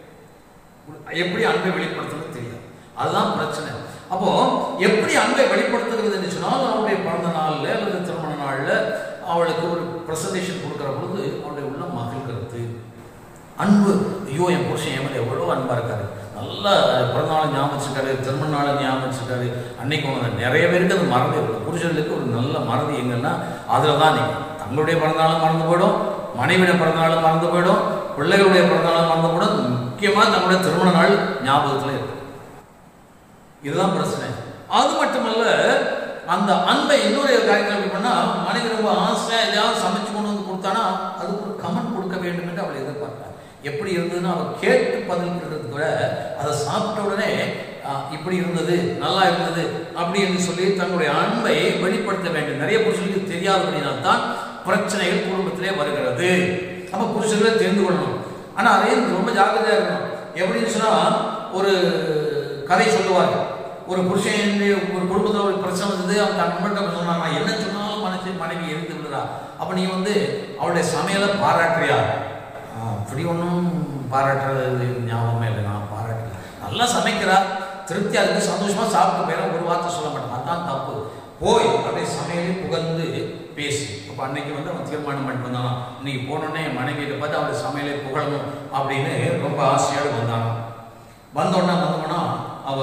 எப்படி அன்பை வெளிப்படுத்துறது தெரியாது அதுதான் பிரச்சனை அப்போ எப்படி அன்பை வெளிப்படுத்துகிறது என்று சொன்னால் அவளுடைய பிறந்த நாள்ல அல்லது திருமண நாள்ல அவளுக்கு ஒரு பிரசன்டேஷன் கொடுக்கிற பொழுது அவளுடைய உள்ள மகிழ்கிறது அன்பு ஐயோ என் புருஷன் என் மேல எவ்வளோ அன்பா இருக்காரு நல்லா பிறந்தநாள் ஞாபகம் வச்சிருக்காரு திருமண நாளை ஞாபகம் வச்சிருக்காரு அன்னைக்கு அவங்க நிறைய பேருக்கு அது மறந்து இருக்கும் புருஷர்களுக்கு ஒரு நல்ல மறதி எங்கன்னா அதில் தான் நீங்கள் தங்களுடைய பிறந்தநாளும் மறந்து போயிடும் மனைவியுடைய பிறந்தநாளும் மறந்து போயிடும் பிள்ளைகளுடைய பிறந்தநாளும் மறந்து போயிடும் முக்கியமாக தங்களுடைய திருமண நாள் ஞாபகத்தில் இருக்கும் இதுதான் பிரச்சனை அது மட்டுமல்ல அந்த அன்பை இன்னொரு காரியத்தில் எப்படி பண்ணா மனைவி ரொம்ப ஆசையா எதையாவது சமைச்சு கொண்டு வந்து கொடுத்தானா அதுக்கு ஒரு கமெண்ட் கொடுக்க வேண்டும் என்று அவள் எதிர்பார்த்தாள் எப்படி இருந்ததுன்னு அவள் கேட்டு பதில் கொடுக்கறது கூட அதை சாப்பிட்ட உடனே ஆ, இப்படி இருந்தது நல்லா இருந்தது அப்படி என்று சொல்லி தன்னுடைய அன்பை வெளிப்படுத்த வேண்டும் நிறைய புருஷர்களுக்கு தெரியாதபடினால் தான் பிரச்சனைகள் குடும்பத்திலே வருகிறது அப்ப புருஷர்களை தெரிந்து கொள்ளணும் ஆனா அதையும் ரொம்ப ஜாக்கிரதையா இருக்கணும் எப்படின்னு சொன்னா ஒரு கதை சொல்லுவாங்க ஒரு புருஷன் ஒரு குடும்பத்தில் ஒரு பிரச்சனை வந்தது அவன் தன் நண்பர்கிட்ட சொன்னான் நான் என்ன சொன்னாலும் மனசு மனைவி எரிந்து விடுறா அப்ப நீ வந்து அவளுடைய சமையலை பாராட்டுறியா "ஆ, அப்படி ஒன்றும் பாராட்டுறது ஞாபகமே இல்லை நான் பாராட்டல நல்லா சமைக்கிறா திருப்தியா இருக்கு சந்தோஷமா சாப்பிட்டு போயிடும் ஒரு வார்த்தை சொல்ல மாட்டேன் அதான் தப்பு போய் அப்படியே சமையலே புகழ்ந்து பேசு அப்போ அன்னைக்கு வந்து அவன் தீர்மானம் பண்ணிட்டு வந்தானா இன்னைக்கு போனோடனே என் மனைவியை பார்த்து அவளுடைய சமையலை புகழணும் அப்படின்னு ரொம்ப ஆசையோடு வந்தானா வந்தோடனே வந்தோம்னா அவ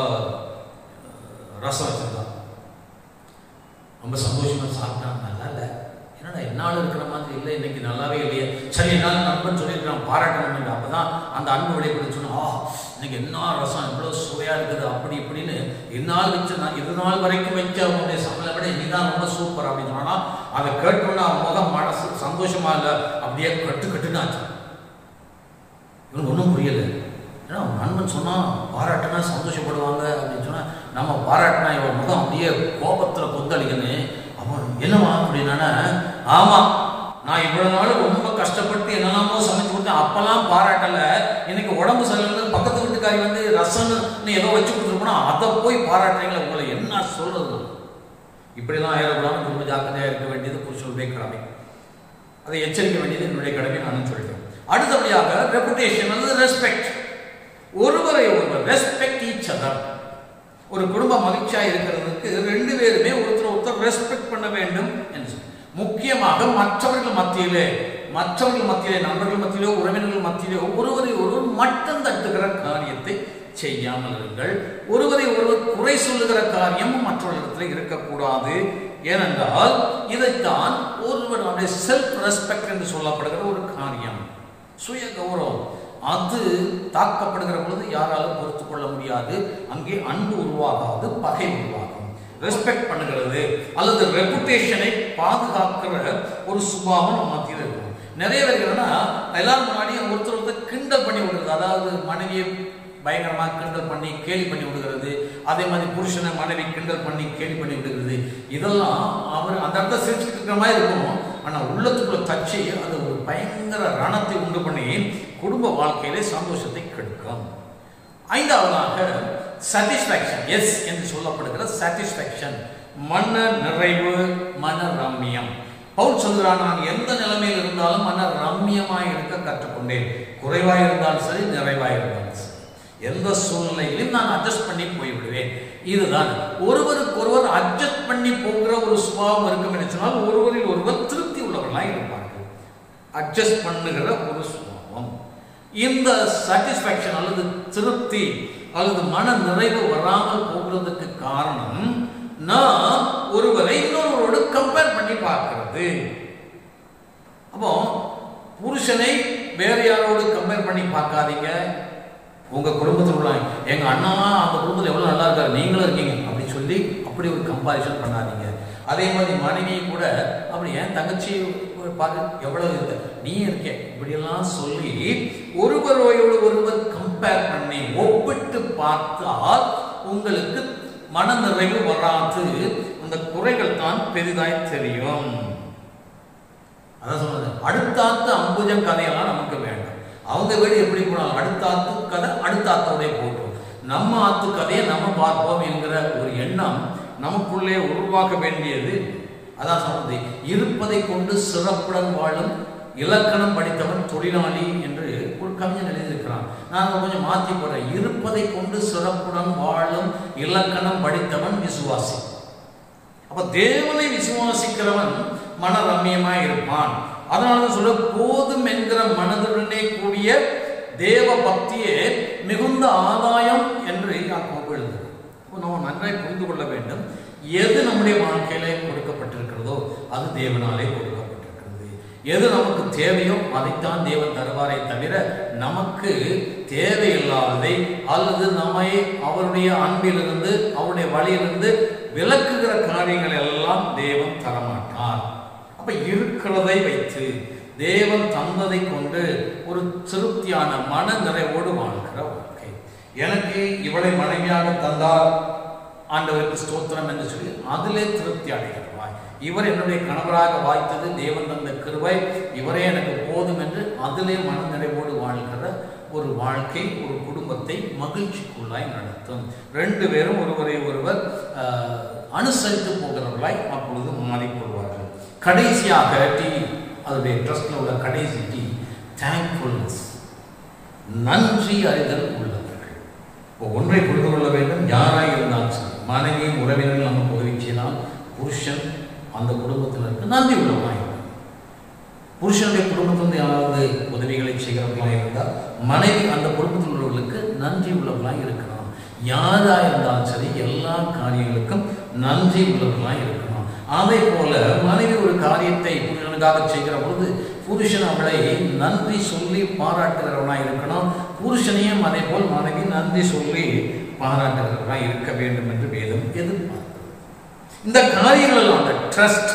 ரசம் வச்சிருந்தான் ரொம்ப சந்தோஷமா சாப்பிட்டான் நல்லா இல்லை என்னடா என்னால் இருக்கிற மாதிரி இல்லை இன்னைக்கு நல்லாவே இல்லையே சரி என்னால் நண்பன் சொல்லியிருக்கான் பாராட்டணும் அப்பதான் அந்த அன்பு வெளிப்படுத்தி சொன்னா ஆ இன்னைக்கு என்ன ரசம் இவ்வளோ சுவையா இருக்குது அப்படி இப்படின்னு இந்நாள் வச்ச நான் இது நாள் வரைக்கும் வச்ச அவனுடைய சமையலை விட இன்னைதான் ரொம்ப சூப்பர் அப்படின்னு சொன்னா அதை கேட்டோன்னா அவன் முகம் மனசு சந்தோஷமா இல்லை அப்படியே கட்டு கட்டுன்னு ஆச்சு இவனுக்கு ஒன்றும் புரியல ஏன்னா அவன் நண்பன் சொன்னான் பாராட்டினா சந்தோஷப்படுவாங்க அப்படின்னு சொன்னா நம்ம பாராட்டினா இவன் முகம் அப்படியே கோபத்தில் கொந்தளிக்கணும் அவன் என்னவா அப்படின்னா ஆமாம் நான் இவ்வளவு நாள் ரொம்ப கஷ்டப்பட்டு என்னெல்லாமோ சமைச்சு கொடுத்தேன் அப்பெல்லாம் பாராட்டல இன்னைக்கு உடம்பு சரியில்லை பக்கத்து வீட்டுக்காரி வந்து ரசம்னு ஏதோ வச்சு கொடுத்துருப்போனா அதை போய் பாராட்டுறீங்களே உங்களை என்ன சொல்றது இப்படிலாம் ஆயிடக்கூடாது ரொம்ப ஜாக்கிரதையாக இருக்க வேண்டியது புருஷனுடைய கடமை அதை எச்சரிக்க வேண்டியது என்னுடைய கடமை நானும் சொல்லிட்டேன் அடுத்தபடியாக ரெப்புடேஷன் அல்லது ரெஸ்பெக்ட் ஒருவரை ஒருவர் ரெஸ்பெக்ட் ஈச் அதர் ஒரு குடும்பம் மகிழ்ச்சியா இருக்கிறதுக்கு ரெண்டு பேருமே ஒருத்தர் ஒருத்தர் ரெஸ்பெக்ட் பண்ண வேண்டும் என்று சொல்லி. முக்கியமாக மற்றவர்கள் மத்தியிலே மற்றவர்கள் மத்தியிலே நண்பர்கள் மத்தியிலோ உறவினர்கள் மத்தியிலோ ஒருவரை ஒருவர் மட்டம் தட்டுகிற காரியத்தை செய்யாமல் இருங்கள் ஒருவரை ஒருவர் குறை சொல்லுகிற காரியம் மற்றவர்களிடத்தில் இருக்கக்கூடாது ஏனென்றால் இதைத்தான் ஒருவருடைய செல்ஃப் ரெஸ்பெக்ட் என்று சொல்லப்படுகிற ஒரு காரியம் சுய கௌரவம் அது தாக்கப்படுகிற பொழுது யாராலும் பொறுத்து கொள்ள முடியாது அங்கே அன்பு உருவாகாது பகை உருவாகும் ரெஸ்பெக்ட் பண்ணுகிறது அல்லது ரெப்புடேஷனை பாதுகாக்கிற ஒரு சுபாவம் நம்ம மத்தியில் இருக்கும் நிறைய பேர் என்னன்னா எல்லாரும் முன்னாடியும் ஒருத்தர் ஒருத்தர் கிண்டல் பண்ணி விடுறது அதாவது மனைவியை பயங்கரமா கிண்டல் பண்ணி கேலி பண்ணி விடுகிறது அதே மாதிரி புருஷனை மனைவி கிண்டல் பண்ணி கேலி பண்ணி விடுகிறது இதெல்லாம் அவர் அந்த இடத்துல சிரிச்சுட்டு இருக்கிற மாதிரி இருக்கும் ஆனா உள்ளத்துக்குள்ள தச்சு அது ஒரு பயங்கர ரணத்தை உண்டு பண்ணி குடும்ப வாழ்க்கையிலே சந்தோஷத்தை கெடுக்கும் ஐந்தாவதாக சாட்டிஸ்ஃபேக்ஷன் எஸ் என்று சொல்லப்படுகிற சாட்டிஸ்ஃபேக்ஷன் மன நிறைவு மன ரம்மியம் பவுல் சொல்கிறான் நான் எந்த நிலைமையில் இருந்தாலும் மன ரம்மியமாய் இருக்க கற்றுக்கொண்டேன் குறைவாய் இருந்தாலும் சரி நிறைவாய் இருந்தாலும் சரி எந்த சூழ்நிலையிலும் நான் அட்ஜஸ்ட் பண்ணி போய்விடுவேன் இதுதான் ஒருவருக்கு ஒருவர் அட்ஜஸ்ட் பண்ணி போகிற ஒரு சுபாவம் இருக்கும் என்று சொன்னால் ஒருவரில் ஒருவர் திருப்தி உள்ளவர்களாக இருப்பார்கள் அட்ஜஸ்ட் பண்ணுகிற ஒரு சுபாவம் இந்த சாட்டிஸ்ஃபேக்ஷன் அல்லது திருப்தி அல்லது மன நிறைவு வராமல் போகிறதுக்கு காரணம் நான் ஒருவரை இன்னொருவரோடு கம்பேர் பண்ணி பார்க்கிறது அப்போ புருஷனை வேற யாரோடு கம்பேர் பண்ணி பார்க்காதீங்க உங்க குடும்பத்தில் உள்ள எங்க அண்ணா அந்த குடும்பத்தில் எவ்வளவு நல்லா இருக்காரு நீங்களும் இருக்கீங்க அப்படி சொல்லி அப்படி ஒரு கம்பாரிசன் பண்ணாதீங்க அதே மாதிரி மனைவியை கூட அப்படி ஏன் தங்கச்சி பாரு எவ்வளவு இருக்க நீ இருக்க இப்படியெல்லாம் சொல்லி ஒருவரோடு ஒருவர் கம்பேர் பண்ணி ஒப்பிட்டு பார்த்தால் உங்களுக்கு மன நிறைவு வராது அந்த குறைகள் தான் பெரிதாய் தெரியும் அதான் சொன்னது அடுத்தாத்து அம்புஜம் கதையெல்லாம் நமக்கு வேண்டாம் அவங்க வீடு எப்படி போனாலும் அடுத்த ஆத்து கதை அடுத்த ஆத்தோடய போட்டோம் நம்ம ஆத்து கதையை நம்ம பார்ப்போம் என்கிற ஒரு எண்ணம் நமக்குள்ளே உருவாக்க வேண்டியது அதான் சொன்னது இருப்பதை கொண்டு சிறப்புடன் வாழும் இலக்கணம் படித்தவன் தொழிலாளி என்று ஒரு கவிஞன் எழுதியிருக்கிறான் நான் கொஞ்சம் மாற்றி போடுறேன் இருப்பதை கொண்டு சிறப்புடன் வாழும் இலக்கணம் படித்தவன் விசுவாசி அப்ப தேவனை விசுவாசிக்கிறவன் மன ரம்மியமாய் இருப்பான் அதனால சொல்ல போதும் என்கிற மனதுடனே கூடிய தேவ பக்தியே மிகுந்த ஆதாயம் என்று யாக்கோபு எழுதுகிறார் அப்போ நம்ம நன்றாய் புரிந்து கொள்ள வேண்டும் எது நம்முடைய வாழ்க்கையிலே கொடுக்கப்பட்டிருக்கிறதோ அது தேவனாலே கொடுக்கப்பட்டிருக்கிறது எது நமக்கு தேவையோ அதைத்தான் தேவன் தருவாரே தவிர நமக்கு தேவையில்லாததை அல்லது நம்மை அவருடைய அன்பிலிருந்து அவருடைய வழியிலிருந்து விலக்குகிற காரியங்கள் எல்லாம் தேவன் தரமாட்டார் அப்ப இருக்கிறதை வைத்து தேவன் தந்ததை கொண்டு ஒரு திருப்தியான மன நிறைவோடு வாழ்கிற வாழ்க்கை எனக்கு இவளை மனைவியாக தந்தார் ஆண்டவருக்கு ஸ்தோத்திரம் என்று சொல்லி அதிலே திருப்தி அடைகிறவாய் இவர் என்னுடைய கணவராக வாய்த்தது தேவன் தந்த கிருபை இவரே எனக்கு போதும் என்று அதிலே மன நிறைவோடு வாழ்கிற ஒரு வாழ்க்கை ஒரு குடும்பத்தை மகிழ்ச்சிக்குள்ளாய் நடத்தும் ரெண்டு பேரும் ஒருவரை ஒருவர் ஆஹ், அனுசரித்து போகிறவர்களாய் அப்பொழுது மாறிக்கொள்வார்கள் கடைசியாக டி அதனுடைய ட்ரஸ்ட்ல உள்ள கடைசி டி தேங்க்ஃபுல்னஸ் நன்றி அறிதல் உள்ளவர்கள் இப்போ ஒன்றை புரிந்து கொள்ள வேண்டும் யாராய் இருந்தாலும் சரி மனைவியும் உறவினர்கள் நமக்கு உதவி செய்யலாம் புருஷன் அந்த குடும்பத்தினருக்கு நன்றி உள்ளவனாக இருக்கணும். புருஷனுடைய குடும்பத்திலிருந்து யாராவது உதவிகளை செய்கிறவர்களாக இருந்தால் மனைவி அந்த குடும்பத்தில் உள்ளவர்களுக்கு நன்றி உள்ளவர்களாக இருக்கணும் யாரா இருந்தாலும் சரி எல்லா காரியங்களுக்கும் நன்றி உள்ளவர்களாக இருக்கணும் அதே போல மனைவி ஒரு காரியத்தை புருஷனுக்காக செய்கிற பொழுது புருஷன் அவளை நன்றி சொல்லி பாராட்டுகிறவனாக இருக்கணும் புருஷனையும் அதே போல் மனைவி நன்றி சொல்லி பாராட்டுகிறவனாக இருக்க வேண்டும் என்று வேதம் எதிர்பார்க்கிறது இந்த காரியங்கள் எல்லாம் அந்த ட்ரஸ்ட்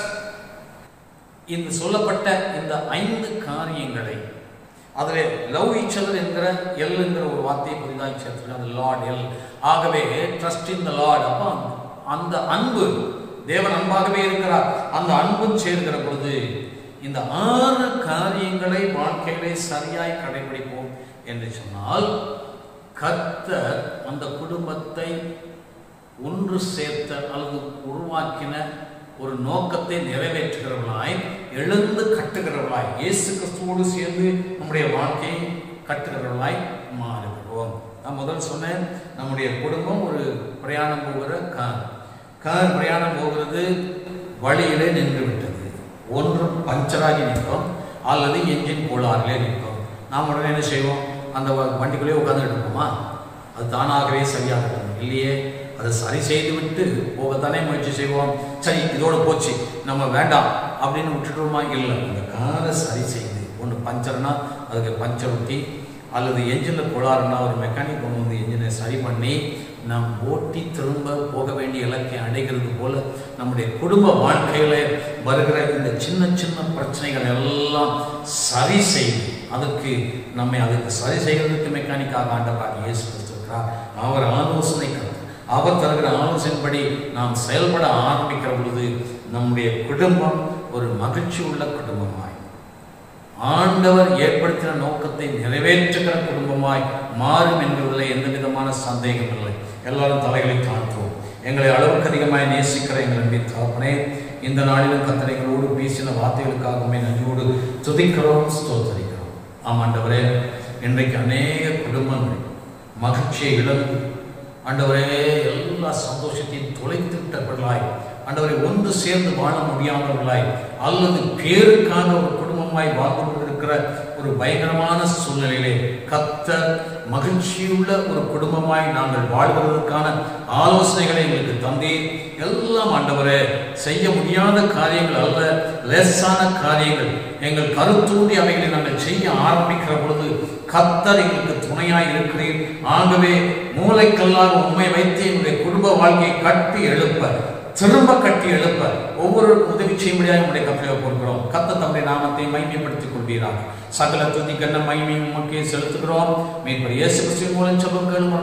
இந்த சொல்லப்பட்ட இந்த ஐந்து காரியங்களை அதில் லவ் ஈச்சதர் என்கிற எல் என்கிற ஒரு வார்த்தையை புதிதாக சேர்த்துருக்காங்க அது லார்ட் எல் ஆகவே ட்ரஸ்ட் இன் த லார்ட் அப்போ அந்த அன்பு தேவன் அன்பாகவே இருக்கிறார் அந்த அன்பும் சேர்க்கிற பொழுது இந்த ஆறு காரியங்களை வாழ்க்கையிலே சரியாய் கடைபிடிப்போம் என்று சொன்னால் கர்த்தர் அந்த குடும்பத்தை ஒன்று சேர்த்த அல்லது உருவாக்கின ஒரு நோக்கத்தை நிறைவேற்றுகிறவர்களாய் எழுந்து கட்டுகிறவர்களாய் இயேசு கிறிஸ்துவோடு சேர்ந்து நம்முடைய வாழ்க்கையை கட்டுகிறவர்களாய் மாறுகிறோம் நான் முதல் சொன்னேன் நம்முடைய குடும்பம் ஒரு பிரயாணம் போகிற கார் கார் பிரயாணம் போகிறது வழியிலே நின்று விட்டது ஒன்று பஞ்சராகி நிற்கும் அல்லது என்ஜின் கோளாறிலே நிற்கும் நாம் உடனே என்ன செய்வோம் அந்த வ- வண்டிக்குள்ளேயே உட்காந்துட்டு இருப்போமா அது தானாகவே சரியாகட்டும் இல்லையே அதை சரி செய்து விட்டு போகத்தானே முயற்சி செய்வோம் சரி இதோட போச்சு நம்ம வேண்டாம் அப்படின்னு விட்டுட்டோமா இல்லை அந்த காரை சரி செய்து ஒன்று பஞ்சர்னா அதுக்கு பஞ்சர் ஊட்டி அல்லது என்ஜினில் கோளாறுனா ஒரு மெக்கானிக் கொண்டு வந்து என்ஜினை சரி பண்ணி நாம் ஓட்டி திரும்ப போக வேண்டிய இலக்கை அடைகிறது போல நம்முடைய குடும்ப வாழ்க்கையில வருகிற இந்த சின்ன சின்ன பிரச்சனைகள் எல்லாம் சரி செய்து அதுக்கு நம்மை அதுக்கு சரி செய்வதற்கு மெக்கானிக்காக ஆண்டவராக இயேசு கிறிஸ்து இருக்கிறார் அவர் ஆலோசனை கருத்து அவர் தருகிற ஆலோசனைப்படி நாம் செயல்பட ஆரம்பிக்கிற பொழுது நம்முடைய குடும்பம் ஒரு மகிழ்ச்சி உள்ள குடும்பமாய் ஆண்டவர் ஏற்படுத்தின நோக்கத்தை நிறைவேற்றுகிற குடும்பமாய் மாறும் என்பதில் எந்த விதமான சந்தேகம் இல்லை எல்லாரும் தலைகளை தாழ்த்துவோம் எங்களை அளவுக்கு அதிகமாய் நேசிக்கிற எங்கள் அன்பின் தகப்பனே இந்த நாளிலும் கத்தனைகளோடு பேசின வார்த்தைகளுக்காகவே நன்றியோடு துதிக்கிறோம் ஸ்தோத்தரிக்கிறோம் ஆமாண்டவரே இன்றைக்கு அநேக குடும்பங்கள் மகிழ்ச்சியை இழந்து ஆண்டவரே எல்லா சந்தோஷத்தையும் தொலைத்து விட்டவர்களாய் ஆண்டவரை ஒன்று சேர்ந்து வாழ முடியாதவர்களாய் அல்லது பேருக்காக ஒரு குடும்பமாய் வாழ்ந்து கொண்டிருக்கிற ஒரு பயங்கரமான சூழ்நிலையிலே கத்த மகிழ்ச்சியுள்ள ஒரு குடும்பமாய் நாங்கள் வாழ்வதற்கான ஆலோசனைகளை எங்களுக்கு தந்தீர் எல்லாம் ஆண்டவரே செய்ய முடியாத காரியங்கள் அல்ல லேசான காரியங்கள் எங்கள் கருத்தூண்டி அவைகளை நாங்கள் செய்ய ஆரம்பிக்கிற பொழுது கத்தர் எங்களுக்கு துணையாய் இருக்கிறீர் ஆகவே மூளைக்கல்லாக உண்மை வைத்து எங்களுடைய குடும்ப வாழ்க்கையை கட்டி எழுப்ப திரும்ப கட்டி எழுப்ப ஒவ்வொருவருக்கும் உதவி செய்யும்படியாக உங்களுடைய கப்பலை கொடுக்கிறோம் கத்த தம்முடைய நாமத்தை மைமைப்படுத்திக் கொள்வீராக சகல துதி கண்ண மைமையும் உமக்கே செலுத்துகிறோம் மீட்பர் இயேசு கிறிஸ்துவின் மூலம் செபங்களும்